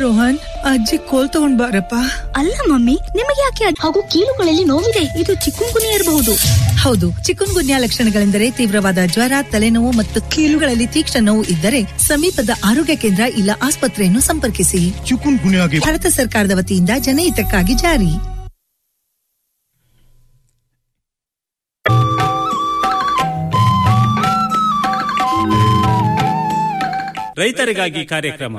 ರೋಹನ್ ಅಜ್ಜಿ ಕೋಲ್ ತಗೊಂಡ್ ಬಾರಪ್ಪ ಅಲ್ಲ ಮಮ್ಮಿ ನಿಮಗೆ ಯಾಕೆ ಅದ್- ಹಾಗೂ ಕೀಲುಗಳಲ್ಲಿ ನೋವಿದೆ ಇದು ಚಿಕ್ಕುಂಗುನಿ ಇರಬಹುದು ಹೌದು ಚಿಕನ್ ಗುನ್ಯಾ ಲಕ್ಷಣಗಳೆಂದರೆ ತೀವ್ರವಾದ ಜ್ವರ ತಲೆನೋವು ಮತ್ತು ಕೀಲುಗಳಲ್ಲಿ ತೀಕ್ಷ್ಣ ನೋವು ಇದ್ದರೆ ಸಮೀಪದ ಆರೋಗ್ಯ ಕೇಂದ್ರ ಇಲ್ಲ ಆಸ್ಪತ್ರೆಯನ್ನು ಸಂಪರ್ಕಿಸಿ ಚಿಕುನ್ ಗುನ್ಯಾಗೆ ಭಾರತ ಸರ್ಕಾರದ ವತಿಯಿಂದ ಜನಹಿತಕ್ಕಾಗಿ ಜಾರಿ ರೈತರಿಗಾಗಿ ಕಾರ್ಯಕ್ರಮ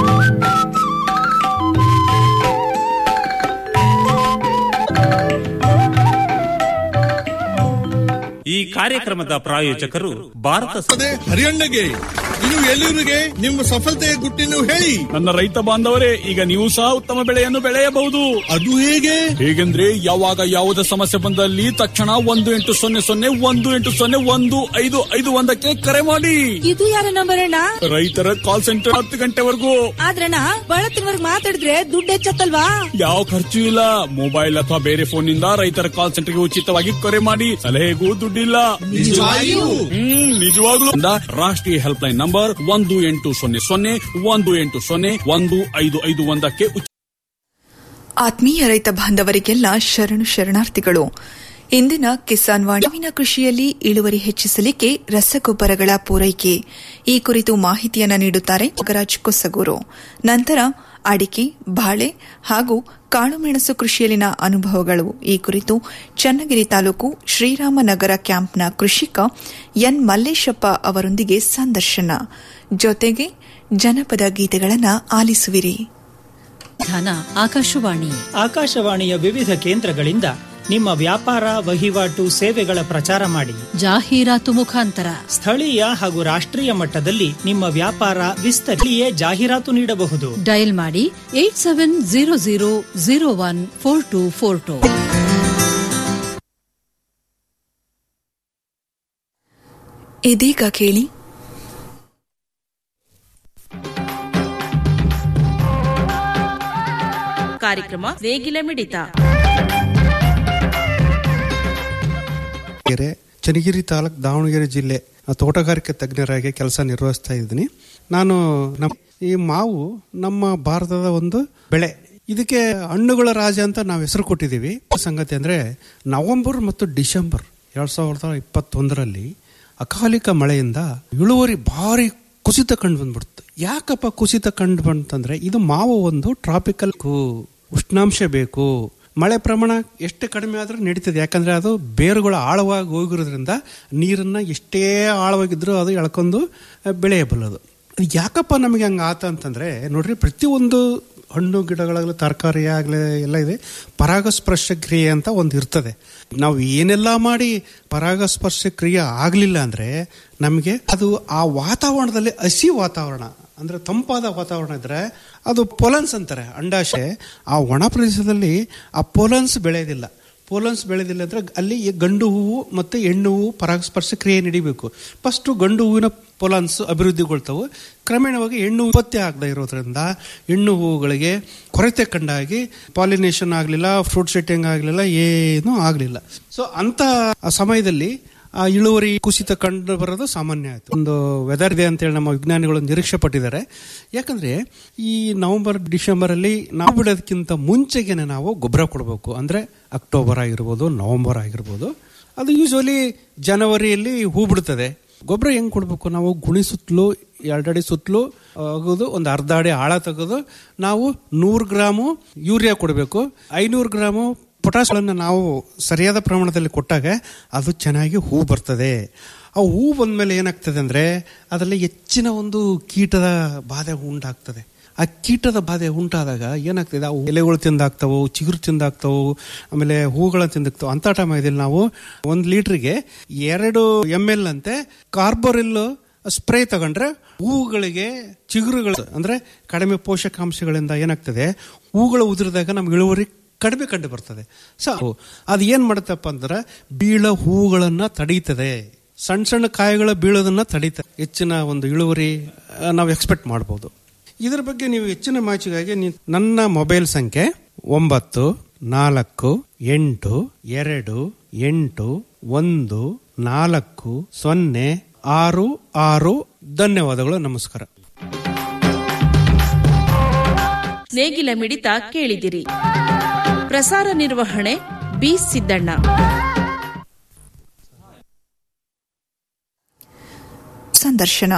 ಈ ಕಾರ್ಯಕ್ರಮದ ಪ್ರಾಯೋಜಕರು ಭಾರತ ಸ- ಅದೇ ಹರಿಯಣ್ಣಗೆ ಇನ್ನು ಎಲ್ಲರಿಗೆ ನಿಮ್ಮ ಸಫಲತೆಯ ಗುಟ್ಟಿನ ಹೇಳಿ ನನ್ನ ರೈತ ಬಾಂಧವರೇ ಈಗ ನೀವು ಸಹ ಉತ್ತಮ ಬೆಳೆಯನ್ನು ಬೆಳೆಯಬಹುದು ಅದು ಹೇಗೆ ಹೇಗೆಂದ್ರೆ ಯಾವಾಗ ಯಾವುದೇ ಸಮಸ್ಯೆ ಬಂದಲ್ಲಿ ತಕ್ಷಣ ಒಂದು ಎಂಟು ಸೊನ್ನೆ ಸೊನ್ನೆ ಒಂದು ಎಂಟು ಸೊನ್ನೆ ಒಂದು ಐದು ಐದು ಒಂದಕ್ಕೆ ಕರೆ ಮಾಡಿ ಇದು ಯಾರ ನಂಬರ್ ಅಣ್ಣ ರೈತರ ಕಾಲ್ ಸೆಂಟರ್ ಹತ್ತು ಗಂಟೆವರೆಗೂ ಆದ್ರಣ್ಣ ಬಳತ್ತಿನವರ್ಗ್ ಮಾತಾಡಿದ್ರೆ ದುಡ್ಡು ಹೆಚ್ಚತ್ತಲ್ವಾ ಯಾವ ಖರ್ಚು ಇಲ್ಲ ಮೊಬೈಲ್ ಅಥವಾ ಬೇರೆ ಫೋನ್ ನಿಂದ ರೈತರ ಕಾಲ್ ಸೆಂಟರ್ಗೆ ಉಚಿತವಾಗಿ ಕರೆ ಮಾಡಿ ಸಲಹೆಗೂ ದುಡ್ಡಿಲ್ಲ ನಿಜವಾಗಿಯೂ? ಹ್ಮ್ ನಿಜವಾಗ್ಲೂ ಇಂದ ರಾಷ್ಟ್ರೀಯ ಹೆಲ್ಪ್ ಲೈನ್ ನಂಬರ್ ಒಂದು ಎಂಟು ಸೊನ್ನೆ ಸೊನ್ನೆ ಒಂದು ಎಂಟು ಸೊನ್ನೆ ಒಂದು ಐದು ಐದು ಒಂದಕ್ಕೆ ಉಚಿತ ಆತ್ಮೀಯ ರೈತ ಬಾಂಧವರಿಗೆಲ್ಲ ಶರಣು ಶರಣಾರ್ಥಿಗಳು ಇಂದಿನ ಕಿಸಾನ್ ವಾಣಿ ಮಾವಿನ ಕೃಷಿಯಲ್ಲಿ ಇಳುವರಿ ಹೆಚ್ಚಿಸಲಿಕ್ಕೆ ರಸಗೊಬ್ಬರಗಳ ಪೂರೈಕೆ ಈ ಕುರಿತು ಮಾಹಿತಿಯನ್ನು ನೀಡುತ್ತಾರೆ ನಾಗರಾಜ್ ಕೊಸಗೂರು ನಂತರ ಅಡಿಕೆ ಬಾಳೆ ಹಾಗೂ ಕಾಳುಮೆಣಸು ಕೃಷಿಯಲ್ಲಿನ ಅನುಭವಗಳು ಈ ಕುರಿತು ಚನ್ನಗಿರಿ ತಾಲೂಕು ಶ್ರೀರಾಮನಗರ ಕ್ಯಾಂಪ್ನ ಕೃಷಿಕ ಎನ್ ಮಲ್ಲೇಶಪ್ಪ ಅವರೊಂದಿಗೆ ಸಂದರ್ಶನ ಜೊತೆಗೆ ಜನಪದ ಗೀತೆಗಳನ್ನು ಆಲಿಸುವಿರಿ ಧನ ಆಕಾಶವಾಣಿ ಆಕಾಶವಾಣಿಯ ವಿವಿಧ ಕೇಂದ್ರಗಳಿಂದ ನಿಮ್ಮ ವ್ಯಾಪಾರ ವಹಿವಾಟು ಸೇವೆಗಳ ಪ್ರಚಾರ ಮಾಡಿ ಜಾಹೀರಾತು ಮುಖಾಂತರ ಸ್ಥಳೀಯ ಹಾಗೂ ರಾಷ್ಟ್ರೀಯ ಮಟ್ಟದಲ್ಲಿ ನಿಮ್ಮ ವ್ಯಾಪಾರ ವಿಸ್ತರಿಯೇ ಜಾಹೀರಾತು ನೀಡಬಹುದು ಡಯಲ್ ಮಾಡಿ eight seven zero zero zero one four two four two ಇದೀಗ ಕೇಳಿ ಕಾರ್ಯಕ್ರಮ ನೇಗಿಲ ಮಿಡಿತ ಕೆರೆ ಚನ್ನಗಿರಿ ತಾಲೂಕ್ ದಾವಣಗೆರೆ ಜಿಲ್ಲೆ ತೋಟಗಾರಿಕೆ ತಜ್ಞರಾಗಿ ಕೆಲಸ ನಿರ್ವಹಿಸ್ತಾ ಇದ್ದೀನಿ ನಾನು ನಮ್ಮ ಈ ಮಾವು ನಮ್ಮ ಭಾರತದ ಒಂದು ಬೆಳೆ ಇದಕ್ಕೆ ಹಣ್ಣುಗಳ ರಾಜ ಅಂತ ನಾವು ಹೆಸರು ಕೊಟ್ಟಿದ್ದೀವಿ ಸಂಗತಿ ಅಂದ್ರೆ ನವೆಂಬರ್ ಮತ್ತು ಡಿಸೆಂಬರ್ ಎರಡ್ ಸಾವಿರದ ಇಪ್ಪತ್ತೊಂದರಲ್ಲಿ ಅಕಾಲಿಕ ಮಳೆಯಿಂದ ಇಳುವರಿ ಭಾರಿ ಕುಸಿತ ಕಂಡು ಬಂದ್ಬಿಡ್ತು ಯಾಕಪ್ಪ ಕುಸಿತ ಕಂಡು ಬಂತಂದ್ರೆ ಇದು ಮಾವು ಒಂದು ಟ್ರಾಪಿಕಲ್ ಉಷ್ಣಾಂಶ ಬೇಕು ಮಳೆ ಪ್ರಮಾಣ ಎಷ್ಟು ಕಡಿಮೆ ಆದ್ರೂ ನಡೀತದೆ ಯಾಕಂದ್ರೆ ಅದು ಬೇರುಗಳು ಆಳವಾಗಿ ಹೋಗಿರೋದ್ರಿಂದ ನೀರನ್ನ ಎಷ್ಟೇ ಆಳವಾಗಿದ್ರೂ ಅದು ಎಳ್ಕೊಂಡು ಬೆಳೆಯಬಲ್ಲದು ಯಾಕಪ್ಪ ನಮಗೆ ಹಂಗೆ ಆತ ಅಂತಂದ್ರೆ ನೋಡ್ರಿ ಪ್ರತಿಯೊಂದು ಹಣ್ಣು ಗಿಡಗಳಾಗಲಿ ತರಕಾರಿ ಆಗಲಿ ಎಲ್ಲ ಇದೆ ಪರಾಗಸ್ಪರ್ಶ ಕ್ರಿಯೆ ಅಂತ ಒಂದು ಇರ್ತದೆ ನಾವು ಏನೆಲ್ಲ ಮಾಡಿ ಪರಾಗಸ್ಪರ್ಶ ಕ್ರಿಯೆ ಆಗಲಿಲ್ಲ ಅಂದ್ರೆ ನಮಗೆ ಅದು ಆ ವಾತಾವರಣದಲ್ಲಿ ಹಸಿ ವಾತಾವರಣ ಅಂದ್ರೆ ತಂಪಾದ ವಾತಾವರಣ ಇದ್ರೆ ಅದು ಪೊಲನ್ಸ್ ಅಂತಾರೆ ಅಂಡಾಶೆ ಆ ಒಣ ಪ್ರದೇಶದಲ್ಲಿ ಆ ಪೊಲನ್ಸ್ ಬೆಳೆಯೋದಿಲ್ಲ ಪೋಲನ್ಸ್ ಬೆಳೆದಿಲ್ಲ ಅಂದ್ರೆ ಅಲ್ಲಿ ಈ ಗಂಡು ಹೂವು ಮತ್ತೆ ಹೆಣ್ಣು ಹೂವು ಪರಾಗಸ್ಪರ್ಶ ಕ್ರಿಯೆ ನಡಿಬೇಕು ಫಸ್ಟ್ ಗಂಡು ಹೂವಿನ ಪೊಲನ್ಸ್ ಅಭಿವೃದ್ಧಿಗೊಳ್ತಾವೆ ಕ್ರಮೇಣವಾಗಿ ಹೆಣ್ಣು ಉತ್ಪತ್ತಿ ಆಗದೆ ಇರೋದ್ರಿಂದ ಹೆಣ್ಣು ಹೂವುಗಳಿಗೆ ಕೊರತೆ ಕಂಡಾಗಿ ಪಾಲಿನೇಷನ್ ಆಗಲಿಲ್ಲ ಫ್ರೂಟ್ ಸೆಟ್ಟಿಂಗ್ ಆಗಲಿಲ್ಲ ಏನೂ ಆಗಲಿಲ್ಲ ಸೊ ಅಂತ ಸಮಯದಲ್ಲಿ ಆ ಇಳುವರಿ ಕುಸಿತ ಕಂಡು ಬರೋದು ಸಾಮಾನ್ಯ ಆಯ್ತು ಒಂದು ವೆದರ್ ಇದೆ ಅಂತೇಳಿ ನಮ್ಮ ವಿಜ್ಞಾನಿಗಳು ನಿರೀಕ್ಷೆ ಪಟ್ಟಿದ್ದಾರೆ ಯಾಕಂದ್ರೆ ಈ ನವೆಂಬರ್ ಡಿಸೆಂಬರ್ ಅಲ್ಲಿ ನಾವು ಬಿಡೋದಕ್ಕಿಂತ ಮುಂಚೆಗೆನೆ ನಾವು ಗೊಬ್ಬರ ಕೊಡಬೇಕು ಅಂದ್ರೆ ಅಕ್ಟೋಬರ್ ಆಗಿರ್ಬೋದು ನವೆಂಬರ್ ಆಗಿರ್ಬೋದು ಅದು ಯೂಶುವಲಿ ಜನವರಿಯಲ್ಲಿ ಹೂ ಬಿಡುತ್ತದೆ ಗೊಬ್ಬರ ಹೆಂಗ್ ಕೊಡಬೇಕು ನಾವು ಗುಣಿ ಸುತ್ತಲೂ ಎರಡಡಿ ಸುತ್ತಲೂ ಆಗೋದು ಒಂದು ಅರ್ಧ ಅಡಿ ಆಳ ತೆಗೆದು ನಾವು ನೂರು ಗ್ರಾಮು ಯೂರಿಯಾ ಕೊಡಬೇಕು ಐನೂರು ಗ್ರಾಮು ಪೊಟಾಶ್ಗಳನ್ನು ನಾವು ಸರಿಯಾದ ಪ್ರಮಾಣದಲ್ಲಿ ಕೊಟ್ಟಾಗ ಅದು ಚೆನ್ನಾಗಿ ಹೂ ಬರ್ತದೆ ಆ ಹೂ ಬಂದ್ಮೇಲೆ ಏನಾಗ್ತದೆ ಅಂದ್ರೆ ಅದರಲ್ಲಿ ಹೆಚ್ಚಿನ ಒಂದು ಕೀಟದ ಬಾಧೆ ಉಂಟಾಗ್ತದೆ ಆ ಕೀಟದ ಬಾಧೆ ಉಂಟಾದಾಗ ಏನಾಗ್ತದೆ ಅವು ಎಲೆಗಳು ತಿಂದಾಗ್ತವು ಚಿಗುರು ತಿಂದಾಗ್ತವು ಆಮೇಲೆ ಹೂಗಳ ತಿಂದಾಗ್ತವು ಅಂತ ಟೈಮಲ್ಲಿ ನಾವು ಒಂದು ಲೀಟ್ರಿಗೆ ಎರಡು ಎಮ್ ಎಲ್ ಅಂತೆ ಕಾರ್ಬೋರಿಲ್ ಸ್ಪ್ರೇ ತಗೊಂಡ್ರೆ ಹೂಗಳಿಗೆ ಚಿಗುರುಗಳು ಅಂದ್ರೆ ಕಡಿಮೆ ಪೋಷಕಾಂಶಗಳಿಂದ ಏನಾಗ್ತದೆ ಹೂಗಳು ಉದುರಿದಾಗ ನಮ್ಗೆ ಇಳುವರಿ ಕಡಿಮೆ ಕಂಡು ಬರ್ತದೆ ಸೊ ಅದು ಏನ್ ಮಾಡುತ್ತಪ್ಪ ಅಂದ್ರೆ ಬೀಳ ಹೂಗಳನ್ನ ತಡೀತದೆ ಸಣ್ಣ ಸಣ್ಣ ಕಾಯಿಗಳ ಬೀಳೋದನ್ನ ತಡೀತದೆ ಹೆಚ್ಚಿನ ಒಂದು ಇಳುವರಿ ನಾವು ಎಕ್ಸ್ಪೆಕ್ಟ್ ಮಾಡ್ಬೋದು ಇದರ ಬಗ್ಗೆ ನೀವು ಹೆಚ್ಚಿನ ಮಾಹಿತಿಗಾಗಿ ನೀವು ನನ್ನ ಮೊಬೈಲ್ ಸಂಖ್ಯೆ ಒಂಬತ್ತು ನಾಲ್ಕು ಎಂಟು ಎರಡು ಎಂಟು ಒಂದು ನಾಲ್ಕು ಸೊನ್ನೆ ಆರು ಆರು ಧನ್ಯವಾದಗಳು ನಮಸ್ಕಾರ ನೇಗಿಲ ಮಿಡಿತ ಕೇಳಿದಿರಿ ಪ್ರಸಾರ ನಿರ್ವಹಣೆ ಬಿ ಸಿದ್ದಣ್ಣ ಸಂದರ್ಶನ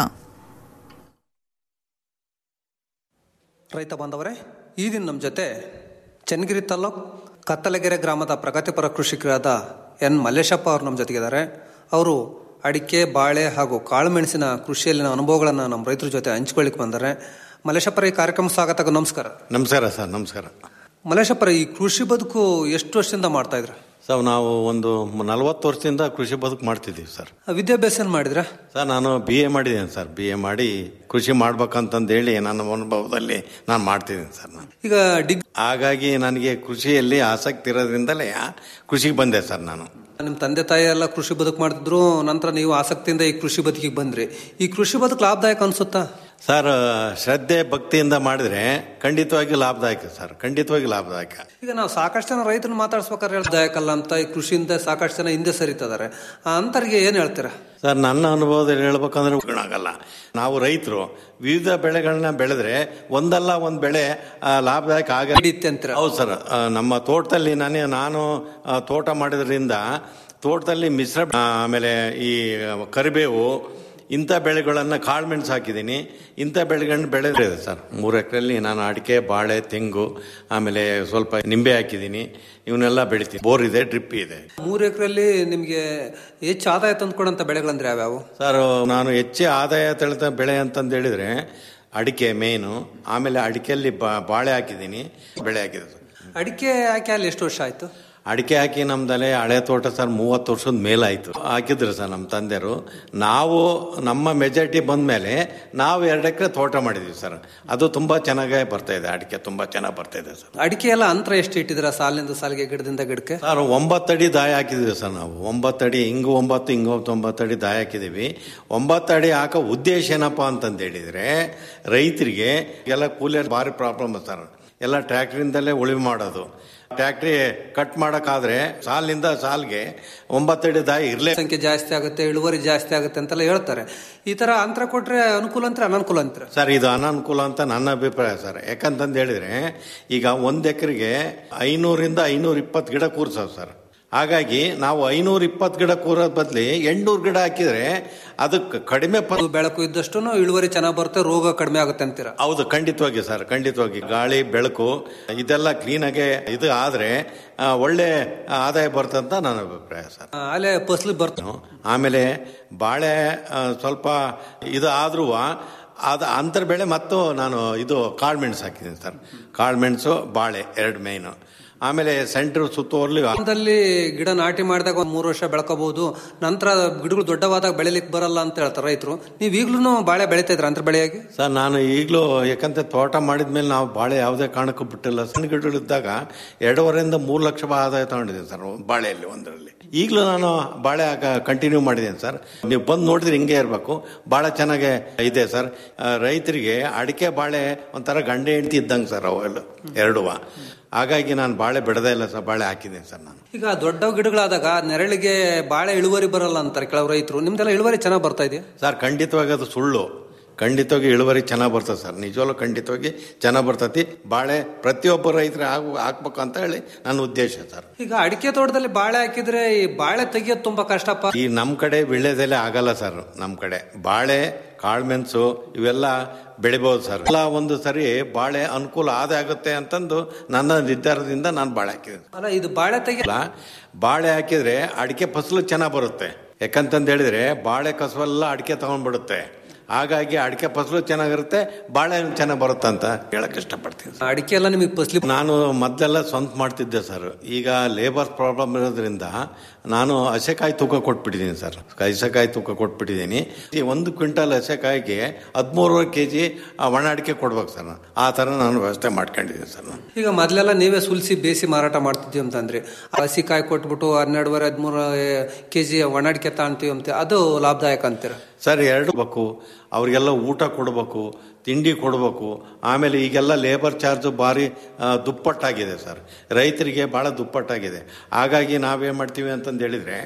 ರೈತ ಬಾಂಧವರೇ ಈ ದಿನ ನಮ್ಮ ಜೊತೆ ಚನ್ನಗಿರಿ ತಾಲೂಕ್ ಕತ್ತಲಗೆರೆ ಗ್ರಾಮದ ಪ್ರಗತಿಪರ ಕೃಷಿಕರಾದ ಎನ್ ಮಲ್ಲೇಶಪ್ಪ ಅವರು ನಮ್ಮ ಜೊತೆಗಿದ್ದಾರೆ ಅವರು ಅಡಿಕೆ ಬಾಳೆ ಹಾಗೂ ಕಾಳುಮೆಣಸಿನ ಕೃಷಿಯಲ್ಲಿನ ಅನುಭವಗಳನ್ನು ನಮ್ಮ ರೈತರ ಜೊತೆ ಹಂಚ್ಕೊಳ್ಳಿಕ್ಕೆ ಬಂದ್ದಾರೆ ಮಲ್ಲೇಶಪ್ಪರ ಈ ಕಾರ್ಯಕ್ರಮ ಸ್ವಾಗತ ನಮಸ್ಕಾರ ನಮಸ್ಕಾರ ಸರ್ ನಮಸ್ಕಾರ ಮಲ್ಲೇಶಪ್ಪರ ಈ ಕೃಷಿ ಬದುಕು ಎಷ್ಟು ವರ್ಷದಿಂದ ಮಾಡ್ತಾ ಇದ್ರ ಸರ್ ನಾವು ಒಂದು ನಲವತ್ತು ವರ್ಷದಿಂದ ಕೃಷಿ ಬದುಕು ಮಾಡ್ತಿದ್ದೀವಿ ಸರ್ ವಿದ್ಯಾಭ್ಯಾಸ ಏನ್ ಮಾಡಿದ್ರ ಸರ್ ನಾನು ಬಿ ಎ ಮಾಡಿದ್ದೇನೆ ಸರ್ ಬಿ ಎ ಮಾಡಿ ಕೃಷಿ ಮಾಡ್ಬೇಕಂತಂದು ಹೇಳಿ ನನ್ನ ಅನುಭವದಲ್ಲಿ ನಾನು ಮಾಡ್ತಿದ್ದೀನಿ ಸರ್ ನಾನು ಈಗ ಡಿಗ್ ಹಾಗಾಗಿ ನನಗೆ ಕೃಷಿಯಲ್ಲಿ ಆಸಕ್ತಿ ಇರೋದ್ರಿಂದಲೇ ಕೃಷಿಗೆ ಬಂದೆ ಸರ್ ನಾನು ನಿಮ್ಮ ತಂದೆ ತಾಯಿ ಎಲ್ಲ ಕೃಷಿ ಬದುಕು ಮಾಡ್ತಿದ್ರು ನಂತರ ನೀವು ಆಸಕ್ತಿಯಿಂದ ಈ ಕೃಷಿ ಬದುಕಿಗೆ ಬಂದ್ರಿ ಈ ಕೃಷಿ ಬದುಕು ಲಾಭದಾಯಕ ಅನ್ಸುತ್ತಾ ಸರ್ ಶ್ರದ್ಧೆ ಭಕ್ತಿಯಿಂದ ಮಾಡಿದ್ರೆ ಖಂಡಿತವಾಗಿ ಲಾಭದಾಯಕ ಸರ್ ಖಂಡಿತವಾಗಿ ಲಾಭದಾಯಕ ಈಗ ನಾವು ಸಾಕಷ್ಟು ಜನ ರೈತರನ್ನ ಮಾತಾಡ್ಸ್ಬೇಕಾದ್ರೆ ದಾಯಕ ಅಲ್ಲ ಅಂತ ಈ ಕೃಷಿಯಿಂದ ಸಾಕಷ್ಟು ಜನ ಹಿಂದೆ ಸರಿತಿದ್ದಾರೆ ಅಂತರಿಗೆ ಏನ್ ಹೇಳ್ತೀರಾ ಸರ್ ನನ್ನ ಅನುಭವದಲ್ಲಿ ಹೇಳ್ಬೇಕಂದ್ರೆ ಆಗಲ್ಲ ನಾವು ರೈತರು ವಿವಿಧ ಬೆಳೆಗಳನ್ನ ಬೆಳೆದ್ರೆ ಒಂದಲ್ಲ ಒಂದು ಬೆಳೆ ಆ, ಲಾಭದಾಯಕ ಆಗ ಹೌದು ಸರ್ ಆ, ನಮ್ಮ ತೋಟದಲ್ಲಿ ನಾನೇ ನಾನು ಆ, ತೋಟ ಮಾಡಿದ್ರಿಂದ ತೋಟದಲ್ಲಿ ಮಿಶ್ರ ಆ, ಆಮೇಲೆ ಈ ಕರಿಬೇವು ಇಂಥ ಬೆಳೆಗಳನ್ನು ಕಾಳುಮೆಣಸು ಹಾಕಿದ್ದೀನಿ ಇಂಥ ಬೆಳೆಗಳನ್ನ ಬೆಳೆದಿದೆ ಸರ್ ಮೂರು ಎಕರೆಯಲ್ಲಿ ನಾನು ಅಡಿಕೆ ಬಾಳೆ ತೆಂಗು ಆಮೇಲೆ ಸ್ವಲ್ಪ ನಿಂಬೆ ಹಾಕಿದ್ದೀನಿ ಇವನ್ನೆಲ್ಲ ಬೆಳಿತೀನಿ ಬೋರ್ ಇದೆ ಡ್ರಿಪ್ ಇದೆ ಮೂರು ಎಕರೆಯಲ್ಲಿ ನಿಮ್ಗೆ ಹೆಚ್ಚು ಆದಾಯ ತಂದ್ಕೊಡಂತ ಬೆಳೆಗಳಂದ್ರೆ ಯಾವ್ಯಾವು ಸರ್ ನಾನು ಹೆಚ್ಚು ಆದಾಯ ತಳೆದ ಬೆಳೆ ಅಂತಂದು ಹೇಳಿದ್ರೆ ಅಡಿಕೆ ಮೇನು ಆಮೇಲೆ ಅಡಿಕೆಯಲ್ಲಿ ಬಾ- ಬಾಳೆ ಹಾಕಿದ್ದೀನಿ ಬೆಳೆ ಹಾಕಿದೆ ಸರ್ ಅಡಿಕೆ ಹಾಕಿ ಅಲ್ಲಿ ಎಷ್ಟು ವರ್ಷ ಆಯ್ತು ಅಡಿಕೆ ಹಾಕಿ ನಮ್ದಲ್ಲಿ ಹಳೆ ತೋಟ ಸರ್ ಮೂವತ್ತು ವರ್ಷದ ಮೇಲಾಯ್ತು ಹಾಕಿದ್ರು ಸರ್ ನಮ್ಮ ತಂದೆರು ನಾವು ನಮ್ಮ ಮೆಜಾರಿಟಿ ಬಂದ ಮೇಲೆ ನಾವು ಎರಡು ಎಕರೆ ತೋಟ ಮಾಡಿದ್ವಿ ಸರ್ ಅದು ತುಂಬಾ ಚೆನ್ನಾಗೇ ಬರ್ತಾ ಇದೆ ಅಡಿಕೆ ತುಂಬಾ ಚೆನ್ನಾಗಿ ಬರ್ತಾ ಇದೆ ಸರ್ ಅಡಿಕೆ ಎಲ್ಲ ಅಂತರ ಎಷ್ಟು ಇಟ್ಟಿದ್ರ ಸಾಲಿನಿಂದ ಸಾಲಿಗೆ ಗಿಡದಿಂದ ಗಿಡಕ್ಕೆ ಸರ್ ಒಂಬತ್ತಡಿ ದಾಯ ಹಾಕಿದ್ವಿ ಸರ್ ನಾವು ಒಂಬತ್ತಡಿ ಹಿಂಗು ಒಂಬತ್ತು ಹಿಂಗು ಒಂಬತ್ತಡಿ ದಾಯ ಹಾಕಿದೀವಿ ಒಂಬತ್ತಡಿ ಹಾಕೋ ಉದ್ದೇಶ ಏನಪ್ಪ ಅಂತಂದು ಹೇಳಿದ್ರೆ ರೈತರಿಗೆ ಎಲ್ಲ ಕೂಲಿಯರ್ ಭಾರಿ ಪ್ರಾಬ್ಲಮ್ ಸರ್ ಎಲ್ಲ ಟ್ರ್ಯಾಕ್ಟ್ರಿಂದಲೇ ಉಳಿವು ಮಾಡೋದು ಟ್ರ್ಯಾಕ್ಟ್ರಿ ಕಟ್ ಮಾಡೋಕ್ಕಾದ್ರೆ ಸಾಲಿನಿಂದ ಸಾಲ್ಗೆ ಒಂಬತ್ತಡಿ ದಾಯ ಇರಲೇ ಸಂಖ್ಯೆ ಜಾಸ್ತಿ ಆಗುತ್ತೆ ಇಳುವರಿ ಜಾಸ್ತಿ ಆಗುತ್ತೆ ಅಂತೆಲ್ಲ ಹೇಳ್ತಾರೆ ಈ ತರ ಅಂತರ ಕೊಟ್ರೆ ಅನುಕೂಲ ಅಂತರ ಅನನುಕೂಲ ಅಂತರ ಸರ್ ಇದು ಅನಾನುಕೂಲ ಅಂತ ನನ್ನ ಅಭಿಪ್ರಾಯ ಸರ್ ಯಾಕಂತಂದು ಹೇಳಿದ್ರೆ ಈಗ ಒಂದ್ ಎಕರೆಗೆ ಐನೂರಿಂದ ಐನೂರ ಇಪ್ಪತ್ತು ಗಿಡ ಕೂರ್ಸವ್ ಸರ್ ಹಾಗಾಗಿ ನಾವು ಐನೂರ ಇಪ್ಪತ್ತು ಗಿಡ ಕೂರೋದ್ ಬದ್ಲಿ ಎಂಟ್ನೂರು ಗಿಡ ಹಾಕಿದ್ರೆ ಅದಕ್ಕೆ ಕಡಿಮೆ ಪ ಬೆಳಕು ಇದ್ದಷ್ಟು ಇಳುವರಿ ಚೆನ್ನಾಗಿ ಬರುತ್ತೆ ರೋಗ ಕಡಿಮೆ ಆಗುತ್ತೆ ಅಂತೀರ ಹೌದು ಖಂಡಿತವಾಗಿ ಸರ್ ಖಂಡಿತವಾಗಿ ಗಾಳಿ ಬೆಳಕು ಇದೆಲ್ಲ ಕ್ಲೀನಾಗೆ ಇದು ಆದ್ರೆ ಆ, ಒಳ್ಳೆ ಆದಾಯ ಬರ್ತಂತ ನನ್ನ ಅಭಿಪ್ರಾಯ ಸರ್ ಅಲ್ಲೇ ಫಸಲು ಬರ್ತದೆ ಆಮೇಲೆ ಬಾಳೆ ಆ, ಸ್ವಲ್ಪ ಇದು ಆದ್ರೂ ಅದು ಅಂತರ ಬೆಳೆ ಮತ್ತು ನಾನು ಇದು ಕಾಳುಮೆಣಸು ಹಾಕಿದ್ದೀನಿ ಸರ್ ಕಾಳುಮೆಣಸು ಬಾಳೆ ಎರಡು ಮೇಯ್ನು ಆಮೇಲೆ ಸೆಂಟ್ರ್ ಸುತ್ತುವರ್ಲಿ ದಲ್ಲಿ ಗಿಡ ನಾಟಿ ಮಾಡಿದಾಗ ಒಂದ್ ಮೂರು ವರ್ಷ ಬೆಳ್ಕೋಬಹುದು ನಂತರ ಗಿಡಗಳು ದೊಡ್ಡವಾದಾಗ ಬೆಳಿಲಿಕ್ಕೆ ಬರಲ್ಲ ಅಂತ ಹೇಳ್ತಾರೆ ರೈತರು ನೀವು ಈಗ್ಲೂ ಬಾಳೆ ಬೆಳಿತಾ ಇದ್ರ ಅಂತರ ಬೆಳೆಯಾಗಿ ಸರ್ ನಾನು ಈಗಲೂ ಯಾಕಂದ್ರೆ ತೋಟ ಮಾಡಿದ್ಮೇಲೆ ನಾವು ಬಾಳೆ ಯಾವುದೇ ಕಾರಣಕ್ಕೂ ಬಿಟ್ಟಿಲ್ಲ ಸಣ್ಣ ಗಿಡಗಳಿದ್ದಾಗ ಎರಡೂವರೆಯಿಂದ ಮೂರು ಲಕ್ಷ ರೂಪಾಯಿ ಆದಾಯ ತಗೊಂಡಿದ್ದೀನಿ ಸರ್ ಬಾಳೆಯಲ್ಲಿ ಒಂದರಲ್ಲಿ ಈಗಲೂ ನಾನು ಬಾಳೆ ಕಂಟಿನ್ಯೂ ಮಾಡಿದ್ದೀನಿ ಸರ್ ನೀವು ಬಂದು ನೋಡಿದ್ರೆ ಹಿಂಗೆ ಇರಬೇಕು ಭಾಳ ಚೆನ್ನಾಗೆ ಇದೆ ಸರ್ ಆ, ರೈತರಿಗೆ ಅಡಿಕೆ ಬಾಳೆ ಒಂಥರ ಗಂಡೆ ಹೆಂಡತಿ ಇದ್ದಂಗೆ ಸರ್ ಅವೆಲ್ಲ ಎರಡುವ ಹಾಗಾಗಿ ನಾನು ಬಾಳೆ ಬಿಡದೇ ಇಲ್ಲ ಸರ್ ಬಾಳೆ ಹಾಕಿದ್ದೀನಿ ಸರ್ ನಾನು ಈಗ ದೊಡ್ಡ ಗಿಡಗಳಾದಾಗ ನೆರಳಿಗೆ ಬಾಳೆ ಇಳುವರಿ ಬರಲ್ಲ ಅಂತಾರೆ ಕೆಲವು ರೈತರು ನಿಮ್ದೆಲ್ಲ ಇಳುವರಿ ಚೆನ್ನಾಗಿ ಬರ್ತಾ ಇದೆಯಾ ಸರ್ ಖಂಡಿತವಾಗಿ ಅದು ಸುಳ್ಳು ಖಂಡಿತವಾಗಿ ಇಳುವರಿ ಚೆನ್ನಾಗಿ ಬರ್ತದೆ ಸರ್ ನಿಜವಾಗ್ಲೂ ಖಂಡಿತವಾಗಿ ಚೆನ್ನಾಗಿ ಬರ್ತೈತಿ ಬಾಳೆ ಪ್ರತಿಯೊಬ್ಬ ರೈತರು ಹಾಕ್ ಹಾಕ್ಬೇಕು ಅಂತ ಹೇಳಿ ನನ್ನ ಉದ್ದೇಶ ಸರ್ ಈಗ ಅಡಿಕೆ ತೋಟದಲ್ಲಿ ಬಾಳೆ ಹಾಕಿದ್ರೆ ಈ ಬಾಳೆ ತೆಗಿಯೋದು ತುಂಬಾ ಕಷ್ಟಪ್ಪ ಈ ನಮ್ಮ ಕಡೆ ವಿಳ್ಳೆದೆಲೆ ಆಗಲ್ಲ ಸರ್ ನಮ್ಮ ಕಡೆ ಬಾಳೆ ಕಾಳುಮೆಣಸು ಇವೆಲ್ಲ ಬೆಳಿಬೋದು ಸರ್ ಎಲ್ಲ ಒಂದು ಸರಿ ಬಾಳೆ ಅನುಕೂಲ ಆದ ಆಗುತ್ತೆ ಅಂತಂದು ನನ್ನ ನಿರ್ಧಾರದಿಂದ ನಾನು ಬಾಳೆ ಹಾಕಿದ್ದೀನಿ ಅಲ್ಲ ಇದು ಬಾಳೆ ತೆಗಿ ಅಲ್ಲ ಬಾಳೆ ಹಾಕಿದ್ರೆ ಅಡಿಕೆ ಫಸಲು ಚೆನ್ನಾಗಿ ಬರುತ್ತೆ ಯಾಕಂತಂದು ಹೇಳಿದ್ರೆ ಬಾಳೆ ಕಸವೆಲ್ಲ ಅಡಿಕೆ ತಗೊಂಡ್ಬಿಡುತ್ತೆ ಹಾಗಾಗಿ ಅಡಿಕೆ ಫಸಲು ಚೆನ್ನಾಗಿರುತ್ತೆ ಬಾಳೆ ಚೆನ್ನಾಗಿ ಬರುತ್ತೆ ಅಂತ ಹೇಳಕ್ ಇಷ್ಟಪಡ್ತೀನಿ ಸರ್. ಅಡಿಕೆ ಎಲ್ಲ ನಿಮಗೆ ಫಸಲಿ ನಾನು ಮೊದಲೆಲ್ಲ ಸ್ವಂತ ಮಾಡ್ತಿದ್ದೆ ಸರ್ ಈಗ ಲೇಬರ್ ಪ್ರಾಬ್ಲಮ್ ಇರೋದ್ರಿಂದ ನಾನು ಹಸೆಕಾಯಿ ತೂಕ ಕೊಟ್ಬಿಟ್ಟಿದ್ದೀನಿ ಸರ್ ಹಸೆಕಾಯಿ ತೂಕ ಕೊಟ್ಬಿಟ್ಟಿದ್ದೀನಿ ಈ ಒಂದು ಕ್ವಿಂಟಲ್ ಹಸೆಕಾಯಿಗೆ ಹದಿಮೂರುವರೆ ಕೆ ಜಿ ಒಣ ಅಡಿಕೆ ಕೊಡ್ಬೇಕು ಸರ್ ನಾನು. ಆ ಥರ ನಾನು ವ್ಯವಸ್ಥೆ ಮಾಡ್ಕೊಂಡಿದ್ದೀನಿ ಸರ್ ನಾನು ಈಗ ಮೊದ್ಲೆಲ್ಲ ನೀವೇ ಸುಲಿಸಿ ಬೇಯಿಸಿ ಮಾರಾಟ ಮಾಡ್ತಿದ್ವಿ ಅಂತಂದ್ರಿ ಹಸಿ ಕಾಯಿ ಕೊಟ್ಬಿಟ್ಟು ಹನ್ನೆರಡುವರೆ ಹದಿಮೂರು ಕೆ ಜಿ ಒಣಡಿಕೆ ತಾಣ್ತೀವಿ ಅಂತ ಅದು ಲಾಭದಾಯಕ ಅಂತೀರ ಸರ್ ಎರಡು ಬೇಕು ಅವ್ರಿಗೆಲ್ಲ ಊಟ ಕೊಡಬೇಕು ತಿಂಡಿ ಕೊಡಬೇಕು ಆಮೇಲೆ ಈಗೆಲ್ಲ ಲೇಬರ್ ಚಾರ್ಜ್ ಭಾರಿ ಆ, ದುಪ್ಪಟ್ಟಾಗಿದೆ ಸರ್ ರೈತರಿಗೆ ಭಾಳ ದುಪ್ಪಟ್ಟಾಗಿದೆ ಹಾಗಾಗಿ ನಾವೇನು ಮಾಡ್ತೀವಿ ಅಂತಂದು ಹೇಳಿದರೆ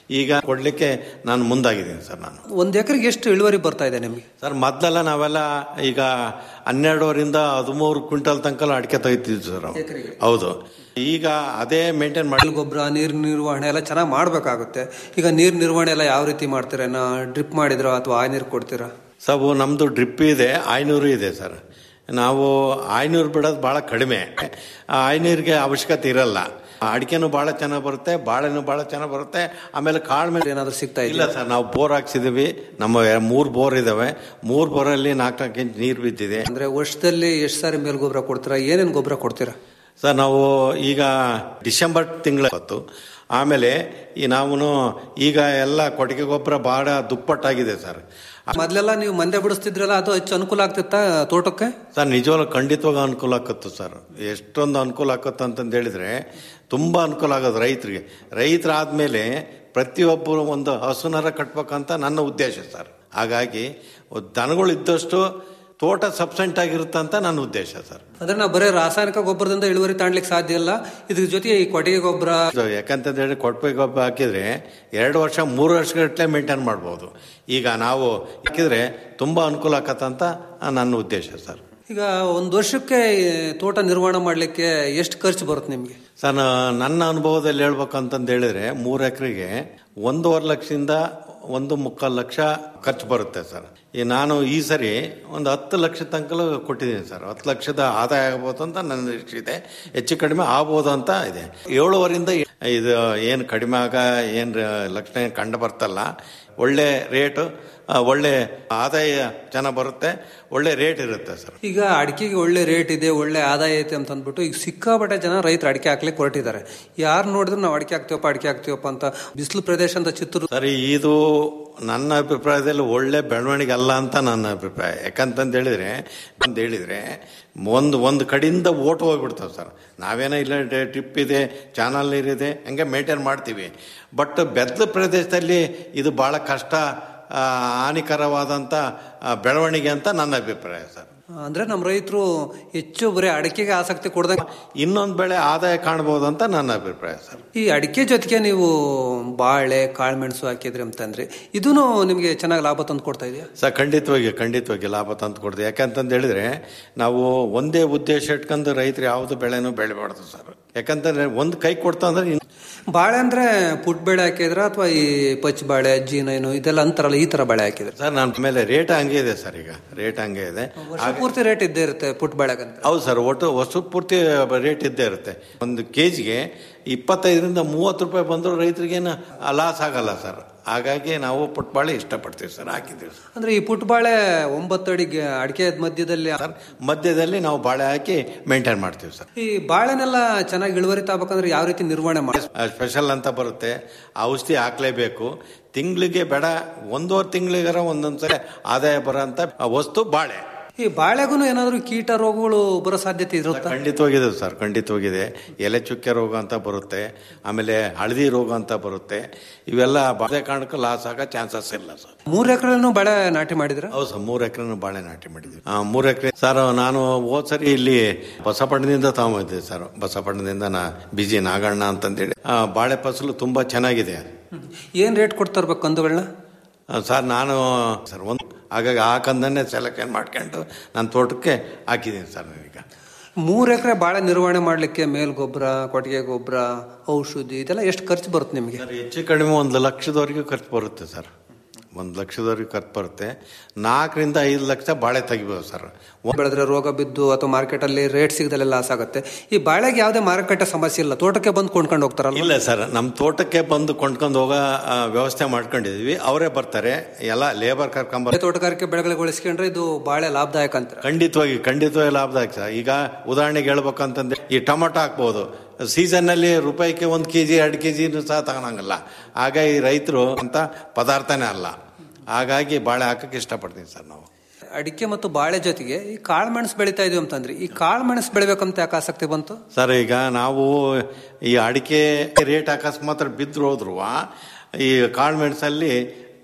ಈಗ ಕೊಡ್ಲಿಕ್ಕೆ ನಾನು ಮುಂದಾಗಿದ್ದೀನಿ ಸರ್ ನಾನು ಒಂದ್ ಎಕರೆಗೆ ಎಷ್ಟು ಇಳುವರಿ ಬರ್ತಾ ಇದೆ ನಿಮ್ಗೆ ಸರ್ ಮೊದಲೆಲ್ಲ ನಾವೆಲ್ಲ ಈಗ ಹನ್ನೆರಡೂವರಿಂದ ಹದಿಮೂರು ಕ್ವಿಂಟಲ್ ತನಕ ಅಡಿಕೆ ತೆಗಿತಿದ್ವಿ ಸರ್ ನಾವು. ಹೌದು ಈಗ ಅದೇ ಮೇಂಟೈನ್ ಮಾಡಿ ಗೊಬ್ಬರ ನೀರು ನಿರ್ವಹಣೆ ಎಲ್ಲ ಚೆನ್ನಾಗಿ ಮಾಡಬೇಕಾಗುತ್ತೆ ಈಗ ನೀರು ನಿರ್ವಹಣೆ ಎಲ್ಲ ಯಾವ ರೀತಿ ಮಾಡ್ತೀರಾ ಡ್ರಿಪ್ ಮಾಡಿದ್ರೋ ಅಥವಾ ಆ ನೀರು ಕೊಡ್ತೀರಾ ಸಬು ನಮ್ಮದು ಡ್ರಿಪ್ ಇದೆ ಐನೂರು ಇದೆ ಸರ್ ನಾವು ಐನೂರು ಬಿಡೋದು ಭಾಳ ಕಡಿಮೆ ಆ ಐನೂರಿಗೆ ಅವಶ್ಯಕತೆ ಇರಲ್ಲ ಅಡಿಕೆನೂ ಭಾಳ ಚೆನ್ನಾಗಿ ಬರುತ್ತೆ ಬಾಳೆನೂ ಭಾಳ ಚೆನ್ನಾಗಿ ಬರುತ್ತೆ ಆಮೇಲೆ ಕಾಳು ಮೇಲೆ ಏನಾದರೂ ಸಿಗ್ತಾ ಇಲ್ಲ ಸರ್ ನಾವು ಬೋರ್ ಹಾಕ್ಸಿದೀವಿ ನಮ್ಮ ಮೂರು ಬೋರ್ ಇದಾವೆ ಮೂರು ಬೋರಲ್ಲಿ ನಾಲ್ಕು ನಾಲ್ಕು ಇಂಚ್ ನೀರು ಬಿದ್ದಿದೆ ಅಂದ್ರೆ ವರ್ಷದಲ್ಲಿ ಎಷ್ಟು ಸಾರಿ ಮೇಲ್ ಗೊಬ್ಬರ ಕೊಡ್ತೀರಾ ಏನೇನು ಗೊಬ್ಬರ ಕೊಡ್ತೀರಾ ಸರ್ ನಾವು ಈಗ ಡಿಸೆಂಬರ್ ತಿಂಗಳ ಹೊತ್ತು ಆಮೇಲೆ ಈ ನಾವು ಈಗ ಎಲ್ಲ ಕೊಟ್ಟಿಗೆ ಗೊಬ್ಬರ ಭಾಳ ದುಪ್ಪಟ್ಟಾಗಿದೆ ಸರ್ ಮೊದ್ಲೆಲ್ಲ ನೀವು ಮಂದೆ ಬಿಡಿಸ್ತಿದ್ರಲ್ಲ ಅದು ಹೆಚ್ಚು ಅನುಕೂಲ ಆಗ್ತಿತ್ತಾ ತೋಟಕ್ಕೆ ಸರ್ ನಿಜವಾಗ್ಲೂ ಖಂಡಿತವಾಗ ಅನುಕೂಲ ಆಕತ್ತು ಸರ್ ಎಷ್ಟೊಂದು ಅನುಕೂಲ ಆಕತ್ತು ಅಂತಂದು ಹೇಳಿದ್ರೆ ತುಂಬ ಅನುಕೂಲ ಆಗೋದು ರೈತರಿಗೆ ರೈತರಾದ್ಮೇಲೆ ಪ್ರತಿಯೊಬ್ಬರು ಒಂದು ಹಸುನರ ಕಟ್ಬೇಕಂತ ನನ್ನ ಉದ್ದೇಶ ಸರ್ ಹಾಗಾಗಿ ದನಗಳು ಇದ್ದಷ್ಟು ತೋಟ ಸಬ್ಸೆಂಟ್ ಆಗಿರುತ್ತಂತ ನನ್ನ ಉದ್ದೇಶ ಸರ್ ಅಂದ್ರೆ ನಾವು ಬರೀ ರಾಸಾಯನಿಕ ಗೊಬ್ಬರದಿಂದ ಇಳುವರಿ ತಾಣ್ಲಿಕ್ಕೆ ಸಾಧ್ಯ ಇಲ್ಲ ಇದ್ರ ಜೊತೆಗೆ ಈ ಕೊಟ್ಟಿಗೆ ಗೊಬ್ಬರ ಇದು ಯಾಕಂತಂದು ಹೇಳಿ ಕೊಟ್ಪೆ ಗೊಬ್ಬರ ಹಾಕಿದ್ರೆ ಎರಡು ವರ್ಷ ಮೂರು ವರ್ಷಗಟ್ಟಲೆ ಮೇಂಟೈನ್ ಮಾಡ್ಬೋದು ಈಗ ನಾವು ಹಾಕಿದ್ರೆ ತುಂಬ ಅನುಕೂಲ ಆಕತ್ತಂತ ನನ್ನ ಉದ್ದೇಶ ಸರ್ ಈಗ ಒಂದು ವರ್ಷಕ್ಕೆ ಈ ತೋಟ ನಿರ್ವಹಣೆ ಮಾಡ್ಲಿಕ್ಕೆ ಎಷ್ಟು ಖರ್ಚು ಬರುತ್ತೆ ನಿಮ್ಗೆ ಸರ್ ನಾ- ನನ್ನ ಅನುಭವದಲ್ಲಿ ಹೇಳ್ಬೇಕಂತಂದು ಹೇಳಿದ್ರೆ ಮೂರು ಎಕರೆಗೆ ಒಂದೂವರೆ ಲಕ್ಷದಿಂದ ಒಂದು ಮುಕ್ಕಾಲು ಲಕ್ಷ ಖರ್ಚು ಬರುತ್ತೆ ಸರ್ ಈ ನಾನು ಈ ಸರಿ ಒಂದು ಹತ್ತು ಲಕ್ಷ ತನಕ ಕೊಟ್ಟಿದ್ದೀನಿ ಸರ್ ಹತ್ತು ಲಕ್ಷದ ಆದಾಯ ಆಗ್ಬೋದು ಅಂತ ನನ್ನ ನಿರೀಕ್ಷೆ ಇದೆ ಹೆಚ್ಚು ಕಡಿಮೆ ಆಗ್ಬೋದು ಅಂತ ಇದೆ ಏಳುವರಿಂದ ಇದು ಏನು ಕಡಿಮೆ ಆಗ ಏನು ಲಕ್ಷಣ ಏನು ಕಂಡು ಬರ್ತಲ್ಲ ಒಳ್ಳೆ ರೇಟು ಆ, ಒಳ್ಳೆ ಆದಾಯ ಚೆನ್ನಾಗಿ ಬರುತ್ತೆ ಒಳ್ಳೆ ರೇಟ್ ಇರುತ್ತೆ ಸರ್ ಈಗ ಅಡಿಕೆಗೆ ಒಳ್ಳೆ ರೇಟ್ ಇದೆ ಒಳ್ಳೆ ಆದಾಯ ಐತೆ ಅಂತ ಅಂದ್ಬಿಟ್ಟು ಈಗ ಸಿಕ್ಕಾಪಟ್ಟೆ ಜನ ರೈತರು ಅಡಿಕೆ ಹಾಕ್ಲಿಕ್ಕೆ ಹೊರಟಿದ್ದಾರೆ ಯಾರು ನೋಡಿದ್ರು ನಾವು ಅಡಿಕೆ ಹಾಕ್ತೀವಪ್ಪ ಅಡಿಕೆ ಹಾಕ್ತೀವಪ್ಪ ಅಂತ ಬಿಸಿಲು ಪ್ರದೇಶ ಅಂತ ಚಿತ್ರದುರ್ಗ ಸರಿ ಇದು ನನ್ನ ಅಭಿಪ್ರಾಯದಲ್ಲಿ ಒಳ್ಳೆ ಬೆಳವಣಿಗೆ ಅಲ್ಲ ಅಂತ ನನ್ನ ಅಭಿಪ್ರಾಯ ಯಾಕಂತಂದು ಹೇಳಿದ್ರೆ ಅಂತ ಹೇಳಿದ್ರೆ ಒಂದು ಒಂದು ಕಡೆಯಿಂದ ಓಟ್ ಹೋಗ್ಬಿಡ್ತಾವೆ ಸರ್ ನಾವೇನೋ ಇಲ್ಲ ಟ್ರಿಪ್ ಇದೆ ಚಾನಲ್ ನೀರಿದೆ ಹಂಗೆ ಮೇಂಟೈನ್ ಮಾಡ್ತೀವಿ ಬಟ್ ಬೆತ್ತಲು ಪ್ರದೇಶದಲ್ಲಿ ಇದು ಭಾಳ ಕಷ್ಟ ಆ, ಹಾನಿಕರವಾದಂಥ ಆ, ಬೆಳವಣಿಗೆ ಅಂತ ನನ್ನ ಅಭಿಪ್ರಾಯ ಸರ್ ಅಂದ್ರೆ ನಮ್ಮ ರೈತರು ಹೆಚ್ಚು ಬರೀ ಅಡಿಕೆಗೆ ಆಸಕ್ತಿ ಕೊಡದಂಗೆ ಇನ್ನೊಂದು ಬೆಳೆ ಆದಾಯ ಕಾಣ್ಬೋದು ಅಂತ ನನ್ನ ಅಭಿಪ್ರಾಯ ಸರ್ ಈ ಅಡಿಕೆ ಜೊತೆಗೆ ನೀವು ಬಾಳೆ ಕಾಳುಮೆಣಸು ಹಾಕಿದ್ರಿ ಅಂತಂದ್ರೆ ಇದೂ ನಿಮಗೆ ಚೆನ್ನಾಗಿ ಲಾಭ ತಂದು ಕೊಡ್ತಾ ಇದೆಯಾ ಸರ್ ಖಂಡಿತವಾಗಿ ಖಂಡಿತವಾಗಿ ಲಾಭ ತಂದು ಕೊಡ್ತೀವಿ ಯಾಕಂತಂದು ಹೇಳಿದ್ರೆ ನಾವು ಒಂದೇ ಉದ್ದೇಶ ಇಟ್ಕೊಂಡು ರೈತರು ಯಾವುದು ಬೆಳೆನೂ ಬೆಳಿಬಾರ್ದು ಸರ್ ಯಾಕಂತಂದ್ರೆ ಒಂದು ಕೈ ಕೊಡ್ತಾ ಅಂದ್ರೆ ಇನ್- ಬಾಳೆ ಅಂದ್ರೆ ಪುಟ್ ಬೇಳೆ ಹಾಕಿದ್ರ ಅಥವಾ ಈ ಪಚ್ಚ ಬಾಳೆ ಜೀನೈನು ಇದೆಲ್ಲ ಅಂತಾರಲ್ಲ ಈ ತರ ಬಾಳೆ ಹಾಕಿದ್ರೆ ಸರ್ ನನ್ನ ಮೇಲೆ ರೇಟ್ ಹಂಗೆ ಇದೆ ಸರ್ ಈಗ ರೇಟ್ ಹಂಗೆ ಇದೆ ವರ್ಷ ಪೂರ್ತಿ ರೇಟ್ ಇದ್ದೇ ಇರುತ್ತೆ ಪುಟ್ ಬಾಳೆಗಂತ ಹೌದು ಸರ್ ಒಟ್ಟು ವರ್ಷ ಪೂರ್ತಿ ರೇಟ್ ಇದ್ದೇ ಇರುತ್ತೆ ಒಂದು ಕೆಜಿಗೆ ಇಪ್ಪತ್ತೈದರಿಂದ ಮೂವತ್ತು ರೂಪಾಯಿ ಬಂದರೂ ರೈತರಿಗೇನು ಲಾಸ್ ಆಗಲ್ಲ ಸರ್ ಹಾಗಾಗಿ ನಾವು ಪುಟ್ಬಾಳೆ ಇಷ್ಟಪಡ್ತೀವಿ ಸರ್ ಹಾಕಿದ್ದೀವಿ ಸರ್ ಅಂದ್ರೆ ಈ ಪುಟ್ ಬಾಳೆ ಒಂಬತ್ತು ಅಡಿಗೆ ಅಡಿಕೆ ಮಧ್ಯದಲ್ಲಿ ಮಧ್ಯದಲ್ಲಿ ನಾವು ಬಾಳೆ ಹಾಕಿ ಮೇಂಟೈನ್ ಮಾಡ್ತೀವಿ ಸರ್ ಈ ಬಾಳೆನೆಲ್ಲ ಚೆನ್ನಾಗಿ ಇಳುವರಿ ತಾಬೇಕಂದ್ರೆ ಯಾವ ರೀತಿ ನಿರ್ವಹಣೆ ಮಾಡಿ ಸ್ಪೆಷಲ್ ಅಂತ ಬರುತ್ತೆ ಔಷಧಿ ಹಾಕ್ಲೇಬೇಕು ತಿಂಗಳಿಗೆ ಬೇಡ ಒಂದೂವರೆ ತಿಂಗಳಿಗಾರ ಒಂದೊಂದ್ಸರಿ ಆದಾಯ ಬರೋ ಅಂತ ವಸ್ತು ಬಾಳೆ ಈ ಬಾಳೆಗೂ ಏನಾದ್ರು ಕೀಟ ರೋಗಗಳು ಬರೋ ಸಾಧ್ಯತೆ ಇರುತ್ತಾ ಖಂಡಿತವಾಗಿದೆ ಸರ್ ಖಂಡಿತವಾಗಿದೆ ಎಲೆ ಚುಕ್ಕೆ ರೋಗ ಅಂತ ಬರುತ್ತೆ ಆಮೇಲೆ ಹಳದಿ ರೋಗ ಅಂತ ಬರುತ್ತೆ ಇವೆಲ್ಲ ಬಾಳೆ ಕಾರಣಕ್ಕೂ ಲಾಸ್ ಆಗೋ ಚಾನ್ಸಸ್ ಇಲ್ಲ ಸರ್ ಮೂರ್ ಎಕರೆನೂ ಬಾಳೆ ನಾಟಿ ಮಾಡಿದ್ರ ಹೌದು ಸರ್ ಮೂರು ಎಕರೆನೂ ಬಾಳೆ ನಾಟಿ ಮಾಡಿದ್ವಿ ಆ, ಮೂರು ಎಕರೆ ಸರ್ ನಾನು ಹೋದ್ ಸರಿ ಇಲ್ಲಿ ಬಸಪಟ್ಟಣದಿಂದ ತಗೊಂಬಂದಿದ್ದೆ ಸರ್ ಬಸಪಟ್ಟಣದಿಂದ ನಾ ಬಿಜಿ ನಾಗಣ್ಣ ಅಂತಂದೇಳಿ ಆ, ಬಾಳೆ ಫಸಲು ತುಂಬಾ ಚೆನ್ನಾಗಿದೆ ಏನ್ ರೇಟ್ ಕೊಡ್ತಾ ಇರ್ಬೇಕು ಕಂದುಗಳನ್ನ ಆ, ಸರ್ ನಾನು ಸರ್ ಒಂದು ಹಾಗಾಗಿ ಆ ಕಂದನ್ನೇ ಸೆಲೆಕ್ಷನ್ ಮಾಡ್ಕೊಂಡು ನನ್ನ ತೋಟಕ್ಕೆ ಹಾಕಿದ್ದೀನಿ ಸರ್ ನಾನೀಗ ಮೂರ್ ಎಕರೆ ಬಾಳೆ ನಿರ್ವಹಣೆ ಮಾಡ್ಲಿಕ್ಕೆ ಮೇಲ್ ಗೊಬ್ಬರ ಕೊಟ್ಟಿಗೆ ಗೊಬ್ಬರ ಔಷಧಿ ಇದೆಲ್ಲ ಎಷ್ಟು ಖರ್ಚು ಬರುತ್ತೆ ನಿಮಗೆ ಸರ್ ಹೆಚ್ಚು ಕಡಿಮೆ ಒಂದು ಲಕ್ಷದವರೆಗೂ ಖರ್ಚು ಬರುತ್ತೆ ಸರ್ ಒಂದು ಲಕ್ಷದವರೆಗೂ ಖರ್ಚು ಬರುತ್ತೆ ನಾಲ್ಕರಿಂದ ಐದು ಲಕ್ಷ ಬಾಳೆ ತೆಗಿಬೋದು ಸರ್ ಬೆಳೆದ್ರೆ ರೋಗ ಬಿದ್ದು ಅಥವಾ ಮಾರ್ಕೆಟ್ ಅಲ್ಲಿ ರೇಟ್ ಸಿಗದಲ್ಲ ಲಾಸ್ ಆಗುತ್ತೆ ಈ ಬಾಳೆಗೆ ಯಾವುದೇ ಮಾರುಕಟ್ಟೆ ಸಮಸ್ಯೆ ಇಲ್ಲ ತೋಟಕ್ಕೆ ಬಂದು ಕೊಂಡ್ಕೊಂಡು ಹೋಗ್ತಾರಲ್ಲ ಇಲ್ಲ ಸರ್ ನಮ್ಮ ತೋಟಕ್ಕೆ ಬಂದು ಕೊಂಡ್ಕೊಂಡು ಹೋಗೋ ಆ, ವ್ಯವಸ್ಥೆ ಮಾಡ್ಕೊಂಡಿದೀವಿ ಅವರೇ ಬರ್ತಾರೆ ಎಲ್ಲ ಲೇಬರ್ ಕರ್ಕೊಂಬರ್ ತೋಟಗಾರಿಕೆ ಬೆಳೆಗಳಿಗೆ ಹೋಲಿಸ್ಕೊಂಡ್ರೆ ಇದು ಬಾಳೆ ಲಾಭದಾಯಕ ಅಂತ ಖಂಡಿತವಾಗಿ ಖಂಡಿತವಾಗಿ ಲಾಭದಾಯಕ ಸರ್ ಈಗ ಉದಾಹರಣೆಗೆ ಹೇಳ್ಬೇಕಂತಂದ್ರೆ ಈ ಟೊಮೊಟೊ ಹಾಕ್ಬೋದು ಸೀಸನ್ನಲ್ಲಿ ರೂಪಾಯಿಗೆ ಒಂದು ಕೆ ಜಿ ಎರಡು ಕೆ ಜಿನೂ ಸಹ ತಗೊಳಂಗಲ್ಲ ಹಾಗಾಗಿ ರೈತರು ಅಂತ ಪದಾರ್ಥನೇ ಅಲ್ಲ ಹಾಗಾಗಿ ಬಾಳೆ ಹಾಕಕ್ಕೆ ಇಷ್ಟಪಡ್ತೀನಿ ಸರ್ ನಾವು ಅಡಿಕೆ ಮತ್ತು ಬಾಳೆ ಜೊತೆಗೆ ಈ ಕಾಳು ಮೆಣಸು ಬೆಳಿತಾ ಇದೀವಿ ಅಂತಂದ್ರೆ ಈ ಕಾಳು ಮೆಣಸು ಬೆಳಿಬೇಕಂತ ಯಾಕೆ ಆಸಕ್ತಿ ಬಂತು ಸರ್ ಈಗ ನಾವು ಈ ಅಡಿಕೆ ರೇಟ್ ಅಕಸ್ಮಾತ್ ಬಿದ್ರು ಹೋದ್ರು ಈ ಕಾಳು ಮೆಣಸಲ್ಲಿ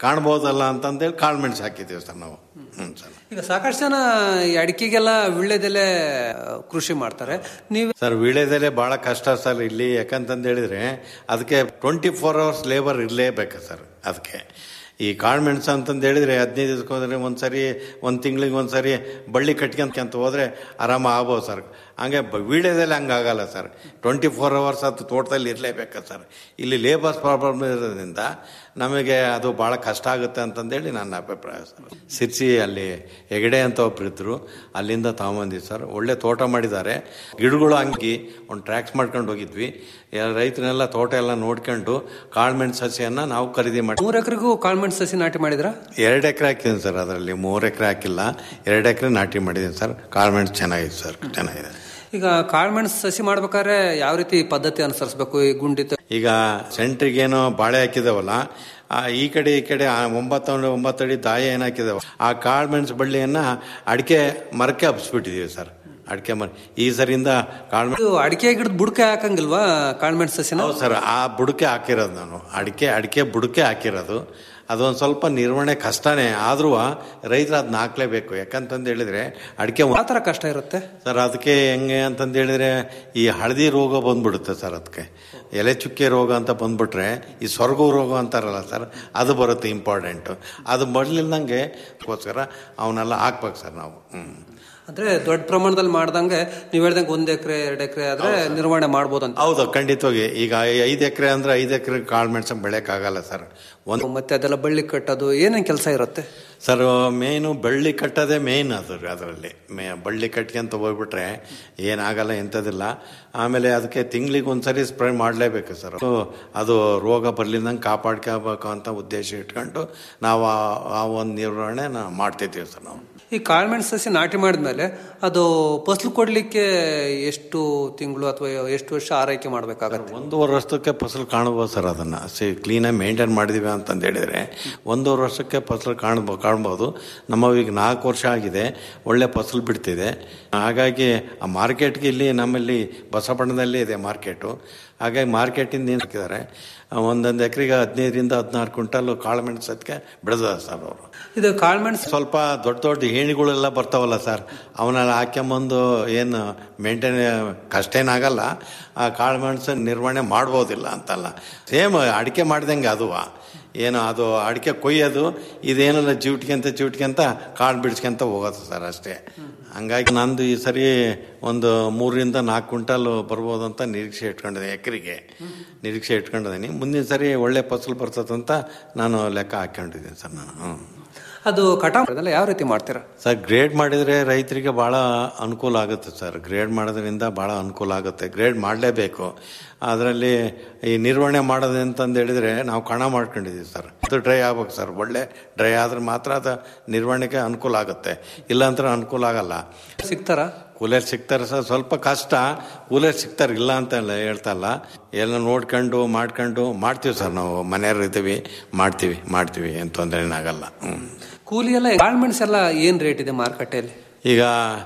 ಕಾಣ್ಬೋದಲ್ಲ ಅಂತಂದೇಳಿ ಕಾಳು ಮೆಣಸು ಹಾಕಿದ್ದೀವಿ ಸರ್ ನಾವು ಹ್ಞೂ ಸರ್ ಈಗ ಸಾಕಷ್ಟು ಜನ ಈ ಅಡಿಕೆಗೆಲ್ಲ ವಿಳ್ಳೆದೆಲೆ ಕೃಷಿ ಮಾಡ್ತಾರೆ ನೀವು ಸರ್ ವೀಳ್ಯದೆಲೆ ಭಾಳ ಕಷ್ಟ ಸರ್ ಇಲ್ಲಿ ಯಾಕಂತಂದು ಹೇಳಿದ್ರೆ ಅದಕ್ಕೆ ಟ್ವೆಂಟಿ ಫೋರ್ ಅವರ್ಸ್ ಲೇಬರ್ ಇರಲೇಬೇಕು ಸರ್ ಅದಕ್ಕೆ ಈ ಕಾಳು ಮೆಣಸು ಅಂತಂದು ಹೇಳಿದ್ರೆ ಹದಿನೈದು ದಿವಸಕ್ಕೆ ಹೋದ್ರೆ ಒಂದ್ಸರಿ ಒಂದು ತಿಂಗಳಿಗೆ ಒಂದ್ಸರಿ ಬಳ್ಳಿ ಕಟ್ಕೊಂತ ಹೋದ್ರೆ ಆರಾಮ ಆಗ್ಬೋದು ಸರ್ ಹಂಗೆ ಬ- ವೀಳ್ಯದೆಲೆ ಹಂಗಾಗಲ್ಲ ಸರ್ ಟ್ವೆಂಟಿ ಫೋರ್ ಅವರ್ಸ್ ಅದು ತೋಟದಲ್ಲಿ ಇರಲೇಬೇಕು ಸರ್ ಇಲ್ಲಿ ಲೇಬರ್ಸ್ ಪ್ರಾಬ್ಲಮ್ ಇರೋದ್ರಿಂದ ನಮಗೆ ಅದು ಭಾಳ ಕಷ್ಟ ಆಗುತ್ತೆ ಅಂತಂದೇಳಿ ನನ್ನ ಅಭಿಪ್ರಾಯ ಸರ್ ಸಿರ್ಸಿ ಅಲ್ಲಿ ಹೆಗಡೆ ಅಂತ ಒಬ್ರು ಇದ್ರು ಅಲ್ಲಿಂದ ತಗೊಂಬಂದಿವಿ ಸರ್ ಒಳ್ಳೆ ತೋಟ ಮಾಡಿದ್ದಾರೆ ಗಿಡಗಳು ಹಂಗಿ ಒಂದು ಟ್ರ್ಯಾಕ್ಸ್ ಮಾಡ್ಕೊಂಡು ಹೋಗಿದ್ವಿ ಎಲ್ಲ ರೈತರೆಲ್ಲ ತೋಟ ಎಲ್ಲ ನೋಡ್ಕೊಂಡು ಕಾಳ್ಮೆಣ್ ಸಸಿಯನ್ನ ನಾವು ಖರೀದಿ ಮಾಡಿ ಮೂರ್ ಎಕರೆಗೂ ಕಾಳ್ಮೆಣ್ ಸಸಿ ನಾಟಿ ಮಾಡಿದ್ರ ಎರಡು ಎಕರೆ ಹಾಕಿದ್ದೀನಿ ಸರ್ ಅದರಲ್ಲಿ ಮೂರು ಎಕರೆ ಹಾಕಿಲ್ಲ ಎರಡು ಎಕರೆ ನಾಟಿ ಮಾಡಿದ್ದೀನಿ ಸರ್ ಕಾಳ್ಮೆಣ್ ಚೆನ್ನಾಗಿದೆ ಸರ್ ಚೆನ್ನಾಗಿದೆ ಈಗ ಕಾಳ್ಮೆಣ್ ಸಸಿ ಮಾಡ್ಬೇಕಾದ್ರೆ ಯಾವ ರೀತಿ ಪದ್ಧತಿ ಅನುಸರಿಸಬೇಕು ಈ ಗುಂಡಿತ ಈಗ ಸೆಂಟ್ರಿಗೇನೋ ಬಾಳೆ ಹಾಕಿದಾವಲ್ಲ ಆ ಈ ಕಡೆ ಈ ಕಡೆ ಆ ಒಂಬತ್ತು ಒಂಬತ್ತು ಅಡಿ ದಾಯ ಏನು ಹಾಕಿದಾವ ಆ ಕಾಳು ಮೆಣಸು ಬಳ್ಳಿಯನ್ನ ಅಡಿಕೆ ಮರಕ್ಕೆ ಹಬ್ಸ್ಬಿಟ್ಟಿದೀವಿ ಸರ್ ಅಡಿಕೆ ಮರ ಈ ಸರಿಯಿಂದ ಕಾಳು ಇದು ಅಡಿಕೆ ಗಿಡದ ಬುಡಕೆ ಹಾಕಂಗಿಲ್ವಾ ಕಾಳ್ಮೆಣ್ ಸಸಿನ ಹೌದು ಸರ್ ಆ ಬುಡಕೆ ಹಾಕಿರೋದು ನಾನು ಅಡಿಕೆ ಅಡಿಕೆ ಬುಡಕೆ ಹಾಕಿರೋದು ಅದೊಂದು ಸ್ವಲ್ಪ ನಿರ್ವಹಣೆ ಕಷ್ಟನೇ ಆದ್ರೂ ರೈತರು ಅದನ್ನ ಹಾಕ್ಲೇಬೇಕು ಯಾಕಂತಂದು ಹೇಳಿದ್ರೆ ಅಡಿಕೆ ಯಾವ ತರ ಕಷ್ಟ ಇರುತ್ತೆ ಸರ್ ಅದಕ್ಕೆ ಹೆಂಗೆ ಅಂತಂದು ಹೇಳಿದ್ರೆ ಈ ಹಳದಿ ರೋಗ ಬಂದ್ಬಿಡುತ್ತೆ ಸರ್ ಅದಕ್ಕೆ ಎಲೆ ಚುಕ್ಕೆ ರೋಗ ಅಂತ ಬಂದ್ಬಿಟ್ರೆ ಈ ಸ್ವರ್ಗ ರೋಗ ಅಂತಾರಲ್ಲ ಸರ್ ಅದು ಬರುತ್ತೆ ಇಂಪಾರ್ಟೆಂಟು ಅದು ಮೊದಲಿಲ್ದಂಗೆ ಅದಕ್ಕೋಸ್ಕರ ಅವನ್ನೆಲ್ಲ ಹಾಕ್ಬೇಕು ಸರ್ ನಾವು ಹ್ಞೂ ಅಂದ್ರೆ ದೊಡ್ಡ ಪ್ರಮಾಣದಲ್ಲಿ ಮಾಡ್ದಂಗೆ ನೀವ್ ಹೇಳ್ದಂಗೆ ಒಂದ್ ಎಕರೆ ಎರಡ್ ಎಕರೆ ಆದ್ರೆ ನಿರ್ವಹಣೆ ಮಾಡ್ಬೋದು ಅಂತ ಹೌದು ಖಂಡಿತವಾಗಿ ಈಗ ಐದು ಎಕರೆ ಅಂದ್ರೆ ಐದು ಎಕರೆ ಕಾಳು ಮೆಣಸು ಬೆಳೆಯಕ್ಕಾಗಲ್ಲ ಸರ್ ಒಂದು ಮತ್ತೆ ಅದೆಲ್ಲ ಬಳ್ಳಿ ಕಟ್ಟೋದು ಏನೇನ್ ಕೆಲಸ ಇರುತ್ತೆ ಸರ್ ಮೇನು ಬಳ್ಳಿ ಕಟ್ಟೋದೇ ಮೇನ್ ಅದು ಅದರಲ್ಲಿ ಮೇ ಬಳ್ಳಿ ಕಟ್ಕೊಂತ ಹೋಗ್ಬಿಟ್ರೆ ಏನಾಗಲ್ಲ ಎಂಥದಿಲ್ಲ ಆಮೇಲೆ ಅದಕ್ಕೆ ತಿಂಗಳಿಗೆ ಒಂದ್ಸರಿ ಸ್ಪ್ರೇ ಮಾಡಲೇಬೇಕು ಸರ್ ಸೊ ಅದು ರೋಗ ಬರ್ಲಿಂದಂಗೆ ಕಾಪಾಡ್ಕೋಬೇಕು ಅಂತ ಉದ್ದೇಶ ಇಟ್ಕೊಂಡು ನಾವು ಆ- ಆ ಒಂದು ನಿರ್ವಹಣೆ ನಾವು ಮಾಡ್ತಿದ್ದೀವಿ ಸರ್ ನಾವು ಈ ಕಾಳ್ಮೆಣ್ ಸಸಿ ನಾಟಿ ಮಾಡಿದ್ಮೇಲೆ ಅದು ಫಸಲು ಕೊಡ್ಲಿಕ್ಕೆ ಎಷ್ಟು ತಿಂಗಳು ಅಥವಾ ಎಷ್ಟು ವರ್ಷ ಆರೈಕೆ ಮಾಡ್ಬೇಕಾಗತ್ತೆ ಒಂದೂವರೆ ವರ್ಷಕ್ಕೆ ಫಸಲು ಕಾಣ್ಬೋದು ಸರ್ ಅದನ್ನು ಸಿ ಕ್ಲೀನಾಗಿ ಮೇಂಟೈನ್ ಮಾಡಿದೀವಿ ಅಂತಂದು ಹೇಳಿದರೆ ಒಂದೂವರೆ ವರ್ಷಕ್ಕೆ ಫಸಲು ಕಾಣ್ಬೋ ಕಾಣ್ಬೋದು ನಮ್ಮ ಈಗ ನಾಲ್ಕು ವರ್ಷ ಆಗಿದೆ ಒಳ್ಳೆ ಫಸಲು ಬಿಡ್ತಿದೆ ಹಾಗಾಗಿ ಆ ಮಾರ್ಕೆಟ್ಗೆ ಇಲ್ಲಿ ನಮ್ಮಲ್ಲಿ ಬಸವಣ್ಣದಲ್ಲಿ ಇದೆ ಮಾರ್ಕೆಟು ಹಾಗಾಗಿ ಮಾರ್ಕೆಟಿಂದ ಏನು ಹಾಕಿದ್ದಾರೆ ಒಂದೊಂದು ಎಕರೆಗೆ ಹದಿನೈದರಿಂದ ಹದಿನಾರು ಕ್ವಿಂಟಲ್ ಕಾಳುಮೆಣಸು ಸದ್ಕೆ ಬೆಳೆದ ಸರ್ ಅವರು ಇದು ಕಾಳ್ಮೆಣಸು ಸ್ವಲ್ಪ ದೊಡ್ಡ ದೊಡ್ಡ ಏಣಿಗಳೆಲ್ಲ ಬರ್ತಾವಲ್ಲ ಸರ್ ಅವನ್ನೆಲ್ಲ ಹಾಕ್ಯಂಬಂದು ಏನು ಮೇಂಟೈನ್ ಕಷ್ಟ ಏನಾಗಲ್ಲ ಆ ಕಾಳು ಮೆಣಸು ನಿರ್ವಹಣೆ ಮಾಡ್ಬೋದಿಲ್ಲ ಅಂತಲ್ಲ ಸೇಮ್ ಅಡಿಕೆ ಮಾಡ್ದಂಗೆ ಅದು ಏನು ಅದು ಅಡಿಕೆ ಕೊಯ್ಯೋದು ಇದೇನಲ್ಲ ಚಿವ್ಟ್ಕೊಂತ ಚಿವ್ಟ್ಕೊಂತ ಕಾಳು ಬಿಡಿಸ್ಕೊಂತ ಹೋಗೋದು ಸರ್ ಅಷ್ಟೇ ಹಂಗಾಗಿ ನಂದು ಈ ಸರಿ ಒಂದು ಮೂರರಿಂದ ನಾಲ್ಕು ಕ್ವಿಂಟಲ್ ಬರ್ಬೋದು ಅಂತ ನಿರೀಕ್ಷೆ ಇಟ್ಕೊಂಡಿದ್ದೆ ಎಕರೆಗೆ ನಿರೀಕ್ಷೆ ಇಟ್ಕೊಂಡಿದ್ದೀನಿ ಮುಂದಿನ ಸರಿ ಒಳ್ಳೆ ಫಸಲು ಬರ್ತದಂತ ನಾನು ಲೆಕ್ಕ ಹಾಕೊಂಡಿದ್ದೀನಿ ಸರ್ ನಾನು ಹ್ಞೂ ಅದು ಕಟಾವ್ ಅದೆಲ್ಲ ಯಾವ ರೀತಿ ಮಾಡ್ತೀರಾ ಸರ್ ಗ್ರೇಡ್ ಮಾಡಿದರೆ ರೈತರಿಗೆ ಭಾಳ ಅನುಕೂಲ ಆಗುತ್ತೆ ಸರ್ ಗ್ರೇಡ್ ಮಾಡೋದ್ರಿಂದ ಭಾಳ ಅನುಕೂಲ ಆಗುತ್ತೆ ಗ್ರೇಡ್ ಮಾಡಲೇಬೇಕು ಅದರಲ್ಲಿ ಈ ನಿರ್ವಹಣೆ ಮಾಡೋದು ಅಂತಂದು ಹೇಳಿದರೆ ನಾವು ಕಣ ಮಾಡ್ಕೊಂಡಿದ್ದೀವಿ ಸರ್ ಅದು ಡ್ರೈ ಆಗ್ಬೇಕು ಸರ್ ಒಳ್ಳೆ ಡ್ರೈ ಆದ್ರೆ ಮಾತ್ರ ಅದು ನಿರ್ವಹಣೆಗೆ ಅನುಕೂಲ ಆಗುತ್ತೆ ಇಲ್ಲಾಂದ್ರೆ ಅನುಕೂಲ ಆಗಲ್ಲ ಸಿಗ್ತಾರ ಕೂಲರ್ ಸಿಗ್ತಾರೆ ಸರ್ ಸ್ವಲ್ಪ ಕಷ್ಟ ಕೂಲರ್ ಸಿಗ್ತಾರೆ ಇಲ್ಲ ಅಂತ ಇಲ್ಲ ಹೇಳ್ತಾ ಇಲ್ಲ ಎಲ್ಲ ನೋಡ್ಕೊಂಡು ಮಾಡ್ಕೊಂಡು ಮಾಡ್ತೀವಿ ಸರ್ ನಾವು ಮನೆಯವ್ರು ಇದ್ದೀವಿ ಮಾಡ್ತೀವಿ ಮಾಡ್ತೀವಿ ಏನು ತೊಂದರೆ ಏನಾಗಲ್ಲ ಹ್ಞೂ ಕೂಲಿ ಎಲ್ಲ ಕಾಳ್ಮೆಣಸು ಎಲ್ಲ ಏನ್ ರೇಟ್ ಇದೆ ಮಾರುಕಟ್ಟೆಯಲ್ಲಿ ಈಗ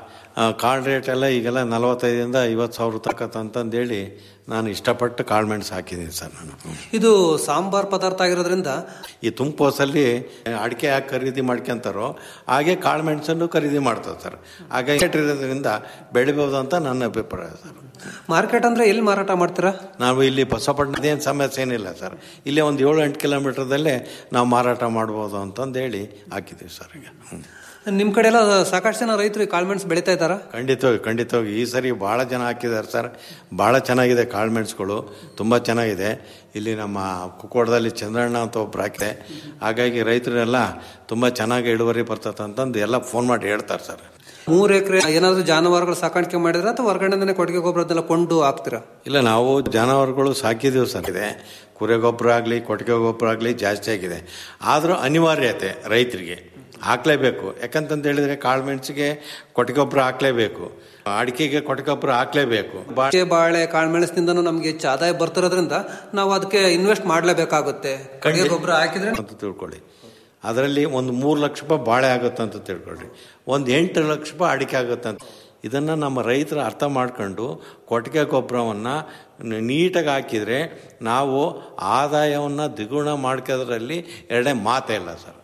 ಕಾಳು ರೇಟ್ ಎಲ್ಲ ಈಗೆಲ್ಲ ನಲವತ್ತೈದರಿಂದ ಐವತ್ತು ಸಾವಿರ ತಕ್ಕತ್ ಅಂತಂದೇಳಿ ನಾನು ಇಷ್ಟಪಟ್ಟು ಕಾಳು ಮೆಣಸು ಹಾಕಿದ್ದೀನಿ ಸರ್ ನಾನು ಹ್ಮ್. ಇದು ಸಾಂಬಾರ್ ಪದಾರ್ಥ ಆಗಿರೋದ್ರಿಂದ ಈ ತುಂಪೋಸಲ್ಲಿ ಅಡಿಕೆ ಯಾಕೆ ಖರೀದಿ ಮಾಡ್ಕೊಂತಾರೋ ಹಾಗೆ ಕಾಳು ಮೆಣಸನ್ನು ಖರೀದಿ ಮಾಡ್ತಾರೆ ಸರ್ ಹಾಗೆ ರೇಟ್ ಇರೋದ್ರಿಂದ ಬೆಳಿಬೋದು ಅಂತ ನನ್ನ ಅಭಿಪ್ರಾಯ ಸರ್ ಮಾರ್ಕೆಟ್ ಅಂದ್ರೆ ಎಲ್ಲಿ ಮಾರಾಟ ಮಾಡ್ತೀರಾ ನಾವು ಇಲ್ಲಿ ಬಸವಪಟ್ಟಣದೇನು ಸಮಸ್ಯೆ ಏನಿಲ್ಲ ಸರ್ ಇಲ್ಲೇ ಒಂದು ಏಳು ಎಂಟು ಕಿಲೋಮೀಟರ್ದಲ್ಲೇ ನಾವು ಮಾರಾಟ ಮಾಡ್ಬೋದು ಅಂತಂದು ಹೇಳಿ ಹಾಕಿದ್ದೀವಿ ಸರ್ ಈಗ ಹ್ಞೂ ನಿಮ್ ಕಡೆ ಎಲ್ಲ ಸಾಕಷ್ಟು ಜನ ರೈತರು ಈ ಕಾಳ್ಮೆಣಸು ಬೆಳಿತಾ ಇದ್ದಾರ ಖಂಡಿತವಾಗಿ ಖಂಡಿತವಾಗಿ ಈ ಸರಿ ಭಾಳ ಜನ ಹಾಕಿದ್ದಾರೆ ಸರ್ ಭಾಳ ಚೆನ್ನಾಗಿದೆ ಕಾಳುಮೆಣಸುಗಳು ತುಂಬ ಚೆನ್ನಾಗಿದೆ ಇಲ್ಲಿ ನಮ್ಮ ಕುಕ್ಕೋಡದಲ್ಲಿ ಚಂದ್ರಣ್ಣ ಅಂತ ಒಬ್ರು ಹಾಕಿದೆ ಹಾಗಾಗಿ ರೈತರೆಲ್ಲ ತುಂಬ ಚೆನ್ನಾಗಿ ಇಳುವರಿ ಬರ್ತದೆ ಅಂತಂದು ಎಲ್ಲ ಫೋನ್ ಮಾಡಿ ಹೇಳ್ತಾರೆ ಸರ್ ಮೂರ್ ಎಕರೆ ಏನಾದ್ರು ಜಾನುವಾರುಗಳು ಸಾಕಾಣಿಕೆ ಮಾಡಿದ್ರೆ ಅಥವಾ ಹೊರಗಡೆಯಿಂದನೇ ಕೊಟ್ಟಿಗೆ ಗೊಬ್ಬರದೆಲ್ಲ ಕೊಂಡು ಹಾಕ್ತೀರಾ ಇಲ್ಲ ನಾವು ಜಾನುವಾರುಗಳು ಸಾಕಿದ್ದೀವಿ ಸರ್ ಇದೆ ಕುರೆ ಗೊಬ್ಬರ ಆಗಲಿ ಕೊಟ್ಟಿಗೆ ಗೊಬ್ಬರ ಆಗಲಿ ಜಾಸ್ತಿ ಆಗಿದೆ ಆದರೂ ಅನಿವಾರ್ಯತೆ ರೈತರಿಗೆ ಹಾಕ್ಲೇಬೇಕು ಯಾಕಂತಂತ ಹೇಳಿದ್ರೆ ಕಾಳು ಮೆಣಸಿಗೆ ಕೊಟ್ಟಿಗೆ ಗೊಬ್ಬರ ಹಾಕ್ಲೇಬೇಕು ಅಡಿಕೆಗೆ ಕೊಟ್ಟಿಗೆ ಗೊಬ್ಬರ ಹಾಕ್ಲೇಬೇಕು ಬಾ ಅಡಿಕೆ, ಬಾಳೆ ಕಾಳ್ಮೆಣಸಿನಿಂದನೂ ನಮ್ಗೆ ಹೆಚ್ಚು ಆದಾಯ ಬರ್ತಿರೋದ್ರಿಂದ ನಾವು ಅದಕ್ಕೆ ಇನ್ವೆಸ್ಟ್ ಮಾಡ್ಲೇಬೇಕಾಗುತ್ತೆ ಕೊಟ್ಟಿಗೆ ಗೊಬ್ಬರ ಹಾಕಿದ್ರೆ ಅಂತ ತಿಳ್ಕೊಳ್ಳಿ ಅದರಲ್ಲಿ ಒಂದು ಮೂರು ಲಕ್ಷ ರೂಪಾಯಿ ಬಾಳೆ ಆಗುತ್ತೆ ಅಂತ ತಿಳ್ಕೊಳ್ಳಿ ಒಂದು ಎಂಟು ಲಕ್ಷ ರೂಪಾಯಿ ಅಡಿಕೆ ಆಗುತ್ತೆ ಅಂತ ಇದನ್ನು ನಮ್ಮ ರೈತರು ಅರ್ಥ ಮಾಡ್ಕೊಂಡು ಕೊಟ್ಟಿಗೆ ಗೊಬ್ಬರವನ್ನು ನೀಟಾಗಿ ಹಾಕಿದರೆ ನಾವು ಆದಾಯವನ್ನು ದ್ವಿಗುಣ ಮಾಡ್ಕೋದ್ರಲ್ಲಿ ಎರಡೇ ಮಾತೇ ಇಲ್ಲ ಸರ್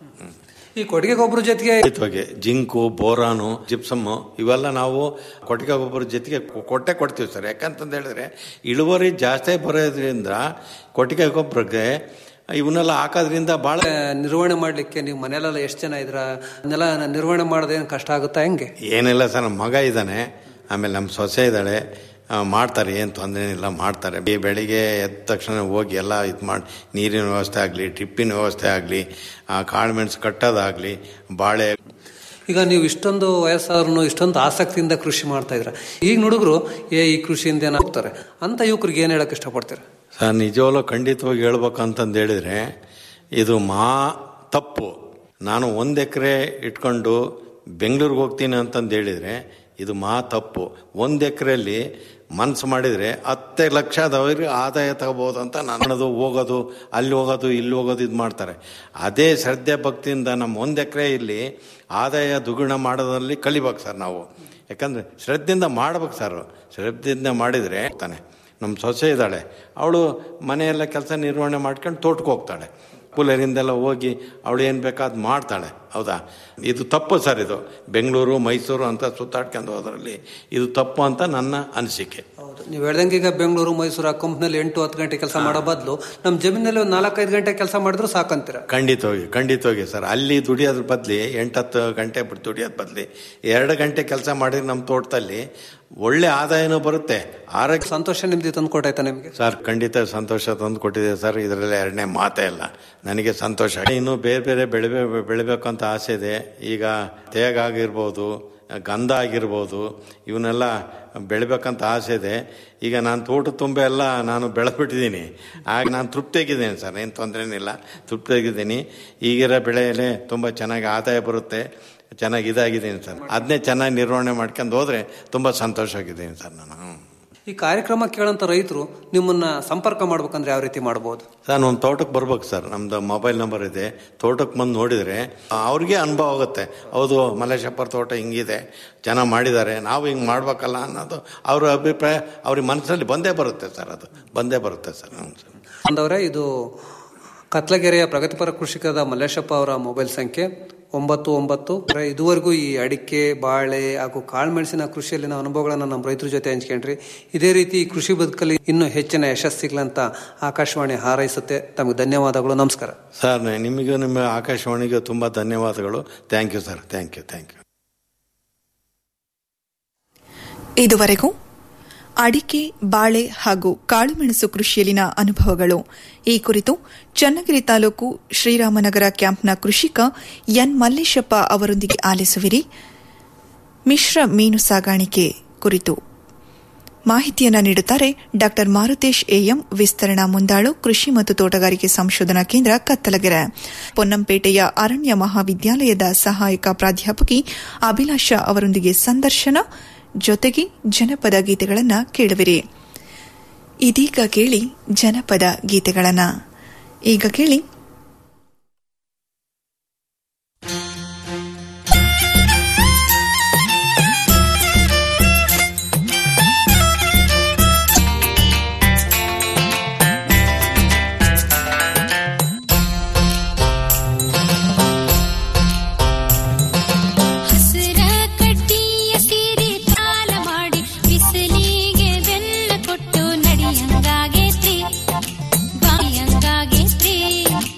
ಈ ಕೊಟ್ಟಿಗೆ ಗೊಬ್ಬರ ಜೊತೆಗೆ ಖಂಡಿತವಾಗಿ ಜಿಂಕು ಬೋರಾನು ಜಿಪ್ಸಮ್ಮು ಇವೆಲ್ಲ ನಾವು ಕೊಟ್ಟಿಗೆ ಗೊಬ್ಬರ ಜೊತೆಗೆ ಕೊ- ಕೊಟ್ಟೆ ಕೊಡ್ತೀವಿ ಸರ್ ಯಾಕಂತಂದು ಹೇಳಿದ್ರೆ ಇಳುವರಿ ಜಾಸ್ತಿ ಬರೋದ್ರಿಂದ ಕೊಟ್ಟಿಗೆ ಗೊಬ್ಬರಕ್ಕೆ ಇವನ್ನೆಲ್ಲ ಹಾಕೋದ್ರಿಂದ ಭಾಳ ನಿರ್ವಹಣೆ ಮಾಡ್ಲಿಕ್ಕೆ ನೀವು ಮನೆಯಲ್ಲೆಲ್ಲ ಎಷ್ಟು ಜನ ಇದ್ರ ಅದನ್ನೆಲ್ಲ ನಿರ್ವಹಣೆ ಮಾಡೋದೇನು ಕಷ್ಟ ಆಗುತ್ತಾ ಹೆಂಗೆ ಏನಿಲ್ಲ ಸರ್ ನಮ್ಮ ಮಗ ಇದ್ದಾನೆ ಆಮೇಲೆ ನಮ್ಮ ಸೊಸೆ ಇದ್ದಾಳೆ ಆ, ಮಾಡ್ತಾರೆ ಏನು ತೊಂದರೆ ಇಲ್ಲ ಮಾಡ್ತಾರೆ ಬೆ- ಬೆಳಿಗ್ಗೆ ಎದ್ದ ತಕ್ಷಣ ಹೋಗಿ ಎಲ್ಲ ಇದು ಮಾಡಿ ನೀರಿನ ವ್ಯವಸ್ಥೆ ಆಗಲಿ ಡ್ರಿಪ್ಪಿನ ವ್ಯವಸ್ಥೆ ಆಗಲಿ ಕಾಳು ಮೆಣಸು ಕಟ್ಟೋದಾಗಲಿ ಬಾಳೆ ಈಗ ನೀವು ಇಷ್ಟೊಂದು ವಯಸ್ಸಾದ್ರೂ ಇಷ್ಟೊಂದು ಆಸಕ್ತಿಯಿಂದ ಕೃಷಿ ಮಾಡ್ತಾ ಇದ್ರ ಈಗ ಹುಡುಗರು ಏ ಈ ಕೃಷಿಯಿಂದ ಏನೋ ಹೋಗ್ತಾರೆ ಅಂತ ಯುವಕರಿಗೆ ಏನು ಹೇಳಕ್ ಇಷ್ಟಪಡ್ತೀರ ಸರ್ ನಿಜವಾಗ್ಲೂ ಖಂಡಿತವಾಗಿ ಹೇಳ್ಬೇಕು ಅಂತಂದು ಹೇಳಿದ್ರೆ ಇದು ಮಾ ತಪ್ಪು ನಾನು ಒಂದು ಎಕರೆ ಇಟ್ಕೊಂಡು ಬೆಂಗಳೂರಿಗೆ ಹೋಗ್ತೀನಿ ಅಂತಂದು ಹೇಳಿದರೆ ಇದು ಮಾ ತಪ್ಪು ಒಂದು ಎಕರೆಯಲ್ಲಿ ಮನಸ್ಸು ಮಾಡಿದರೆ ಹತ್ತೇ ಲಕ್ಷದವರೆಗೆ ಆದಾಯ ತಗೋಬೋದು ಅಂತ ನಾನು ಹೋಗೋದು ಅಲ್ಲಿ ಹೋಗೋದು ಇಲ್ಲಿ ಹೋಗೋದು ಇದು ಮಾಡ್ತಾರೆ ಅದೇ ಶ್ರದ್ಧೆ ಭಕ್ತಿಯಿಂದ ನಮ್ಮ ಒಂದು ಎಕರೆ ಇಲ್ಲಿ ಆದಾಯ ದ್ವಿಗುಣ ಮಾಡೋದ್ರಲ್ಲಿ ಕಲಿಬೇಕು ಸರ್ ನಾವು ಯಾಕಂದರೆ ಶ್ರದ್ಧೆಯಿಂದ ಮಾಡ್ಬೇಕು ಸರ್ ಶ್ರದ್ಧೆಯಿಂದ ಮಾಡಿದರೆ ತಾನೆ ನಮ್ಮ ಸೊಸೆ ಇದ್ದಾಳೆ ಅವಳು ಮನೆಯೆಲ್ಲ ಕೆಲಸ ನಿರ್ವಹಣೆ ಮಾಡ್ಕೊಂಡು ತೋಟಕ್ಕೆ ಹೋಗ್ತಾಳೆ ಕೂಲರಿಂದೆಲ್ಲ ಹೋಗಿ ಅವಳು ಏನು ಬೇಕಾದ್ ಮಾಡ್ತಾಳೆ ಹೌದಾ ಇದು ತಪ್ಪು ಸರ್ ಇದು ಬೆಂಗಳೂರು ಮೈಸೂರು ಅಂತ ಸುತ್ತಾಡ್ಕೊಂಡು ಹೋದ್ರಲ್ಲಿ ಇದು ತಪ್ಪು ಅಂತ ನನ್ನ ಅನಿಸಿಕೆ ನೀವು ಹೇಳ್ದಂಗೆ ಈಗ ಬೆಂಗಳೂರು ಮೈಸೂರು ಆ ಕಂಪ್ನಿಯಲ್ಲಿ ಎಂಟು ಹತ್ತು ಗಂಟೆ ಕೆಲಸ ಮಾಡೋ ಬದಲು ನಮ್ಮ ಜಮೀನಲ್ಲಿ ಒಂದು ನಾಲ್ಕೈದು ಗಂಟೆ ಕೆಲಸ ಮಾಡಿದ್ರು ಸಾಕಂತೀರ ಖಂಡಿತವಾಗಿ ಖಂಡಿತವಾಗಿ ಸರ್ ಅಲ್ಲಿ ದುಡಿಯೋದ್ರ ಬದಲಿ ಎಂಟತ್ತು ಗಂಟೆ ಬಿಟ್ಟು ದುಡಿಯೋದ್ರ ಬದಲಿ ಎರಡು ಗಂಟೆ ಕೆಲಸ ಮಾಡಿದ್ರೆ ನಮ್ಮ ತೋಟದಲ್ಲಿ ಒಳ್ಳೆ ಆದಾಯನೂ ಬರುತ್ತೆ ಆರೋಗ್ಯ ಸಂತೋಷ ನಿಮ್ದು ತಂದು ಕೊಟ್ಟಾಯ್ತಾ ನಿಮಗೆ ಸರ್ ಖಂಡಿತ ಸಂತೋಷ ತಂದು ಕೊಟ್ಟಿದೆ ಸರ್ ಇದರಲ್ಲಿ ಎರಡನೇ ಮಾತೇ ಇಲ್ಲ ನನಗೆ ಸಂತೋಷ ಇನ್ನು ಬೇರೆ ಬೇರೆ ಬೆಳಿಬೇ ಬೆಳಿಬೇಕು ಅಂತ ಆಸೆ ಇದೆ ಈಗ ತೇಗ ಆಗಿರ್ಬೋದು ಗಂಧ ಆಗಿರ್ಬೋದು ಇವನ್ನೆಲ್ಲ ಬೆಳಿಬೇಕಂತ ಆಸೆ ಇದೆ ಈಗ ನಾನು ತೋಟ ತುಂಬ ಎಲ್ಲ ನಾನು ಬೆಳೆದ್ಬಿಟ್ಟಿದ್ದೀನಿ ಆಗ ನಾನು ತೃಪ್ತಿಯಾಗಿದ್ದೀನಿ ಸರ್ ಏನು ತೊಂದರೆನಿಲ್ಲ ತೃಪ್ತಿಯಾಗಿದ್ದೀನಿ ಈಗಿರೋ ಬೆಳೆಯಲ್ಲೇ ತುಂಬ ಚೆನ್ನಾಗಿ ಆದಾಯ ಬರುತ್ತೆ ಚೆನ್ನಾಗಿ ಇದಾಗಿದ್ದೀನಿ ಸರ್ ಅದನ್ನೇ ಚೆನ್ನಾಗಿ ನಿರ್ವಹಣೆ ಮಾಡ್ಕೊಂಡು ಹೋದರೆ ತುಂಬ ಸಂತೋಷವಾಗಿದ್ದೀನಿ ಸರ್ ನಾನು ಹ್ಮ್. ಈ ಕಾರ್ಯಕ್ರಮ ಕೇಳಂತ ರೈತರು ನಿಮ್ಮನ್ನ ಸಂಪರ್ಕ ಮಾಡ್ಬೇಕಂದ್ರೆ ಯಾವ ರೀತಿ ಮಾಡ್ಬೋದು ಸರ್ ನಮ್ಮ ತೋಟಕ್ಕೆ ಬರ್ಬೇಕು ಸರ್ ನಮ್ದು ಮೊಬೈಲ್ ನಂಬರ್ ಇದೆ ತೋಟಕ್ಕೆ ಬಂದು ನೋಡಿದರೆ ಅವ್ರಿಗೆ ಅನುಭವ ಆಗುತ್ತೆ ಹೌದು ಮಲ್ಲೇಶಪ್ಪರ ತೋಟ ಹಿಂಗಿದೆ ಚೆನ್ನಾಗಿ ಮಾಡಿದ್ದಾರೆ ನಾವು ಹಿಂಗೆ ಮಾಡ್ಬೇಕಲ್ಲ ಅನ್ನೋದು ಅವ್ರ ಅಭಿಪ್ರಾಯ ಅವ್ರಿಗೆ ಮನಸ್ಸಲ್ಲಿ ಬಂದೇ ಬರುತ್ತೆ ಸರ್ ಅದು ಬಂದೇ ಬರುತ್ತೆ ಸರ್ ಹ್ಞೂ ಸರ್ ಅಂದವರೇ ಇದು ಕತ್ಲಗೆರೆಯ ಪ್ರಗತಿಪರ ಕೃಷಿಕರಾದ ಮಲ್ಲೇಶಪ್ಪ ಅವರ ಮೊಬೈಲ್ ಸಂಖ್ಯೆ ಒಂಬತ್ತು ಒಂಬತ್ತು ಇದುವರೆಗೂ ಈ ಅಡಿಕೆ ಬಾಳೆ ಹಾಗೂ ಕಾಳುಮೆಣಸಿನ ಕೃಷಿಯಲ್ಲಿನ ಅನುಭವಗಳನ್ನು ನಮ್ಮ ರೈತರ ಜೊತೆ ಹಂಚ್ಕೊಂಡ್ರಿ ಇದೇ ರೀತಿ ಈ ಕೃಷಿ ಬದುಕಲ್ಲಿ ಇನ್ನೂ ಹೆಚ್ಚಿನ ಯಶಸ್ಸಿಗಳಂತ ಆಕಾಶವಾಣಿ ಹಾರೈಸುತ್ತೆ ತಮಗೆ ಧನ್ಯವಾದಗಳು ನಮಸ್ಕಾರ ಸರ್ ನಿಮಗೂ ನಿಮ್ಮ ಆಕಾಶವಾಣಿಗೂ ತುಂಬ ಧನ್ಯವಾದಗಳು thank you sir thank you thank you ಇದುವರೆಗೂ ಅಡಿಕೆ ಬಾಳೆ ಹಾಗೂ ಕಾಳುಮೆಣಸು ಕೃಷಿಯಲ್ಲಿನ ಅನುಭವಗಳು ಈ ಕುರಿತು ಚನ್ನಗಿರಿ ತಾಲೂಕು ಶ್ರೀರಾಮನಗರ ಕ್ಯಾಂಪ್ನ ಕೃಷಿಕ ಎನ್ ಮಲ್ಲೇಶಪ್ಪ ಅವರೊಂದಿಗೆ ಆಲಿಸುವಿರಿ ಮಿಶ್ರ ಮೀನು ಸಾಗಾಣಿಕೆ ಕುರಿತು ಮಾಹಿತಿಯನ್ನು ನೀಡುತ್ತಾರೆ ಡಾ ಮಾರುತೇಶ್ ಎಎಂ ವಿಸ್ತರಣಾ ಮುಂದಾಳು ಕೃಷಿ ಮತ್ತು ತೋಟಗಾರಿಕೆ ಸಂಶೋಧನಾ ಕೇಂದ್ರ ಕತ್ತಲಗೆರೆ ಪೊನ್ನಂಪೇಟೆಯ ಅರಣ್ಯ ಮಹಾವಿದ್ಯಾಲಯದ ಸಹಾಯಕ ಪ್ರಾಧ್ಯಾಪಕಿ ಅಭಿಲಾಷಾ ಅವರೊಂದಿಗೆ ಸಂದರ್ಶನ ಜೊತೆಗೆ ಜನಪದ ಗೀತೆಗಳನ್ನು ಕೇಳುವಿರಿ ಇದೀಗ ಕೇಳಿ ಜನಪದ ಗೀತೆಗಳನ್ನ ಈಗ ಕೇಳಿ ಹಸಿರ ಕಡ್ಡಿಯ ಸೀರೆ ತಾಲ ಮಾಡಿ ಬಿಸಿಲಿಗೆ ಬೆಲ್ಲ ಕೊಟ್ಟು ನಡಿಯಂಗಾಗೇತ್ರಿ ಬಾಯಂಗಾಗೇತ್ರಿ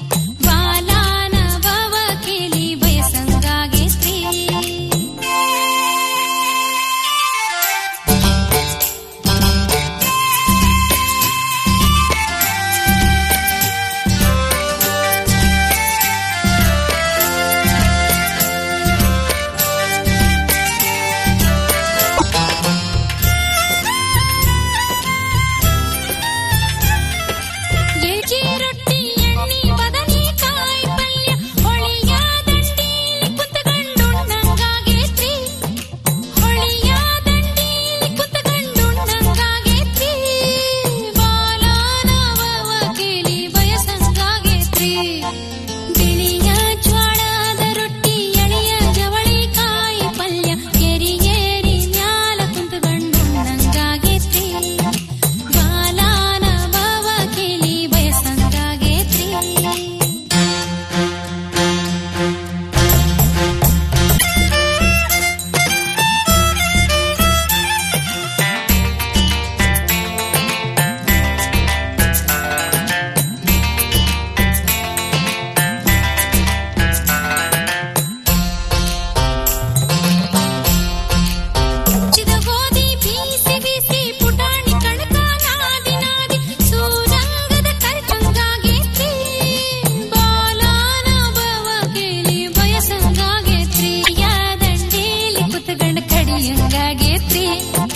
ಹಂಗಾಗೇತ್ರಿ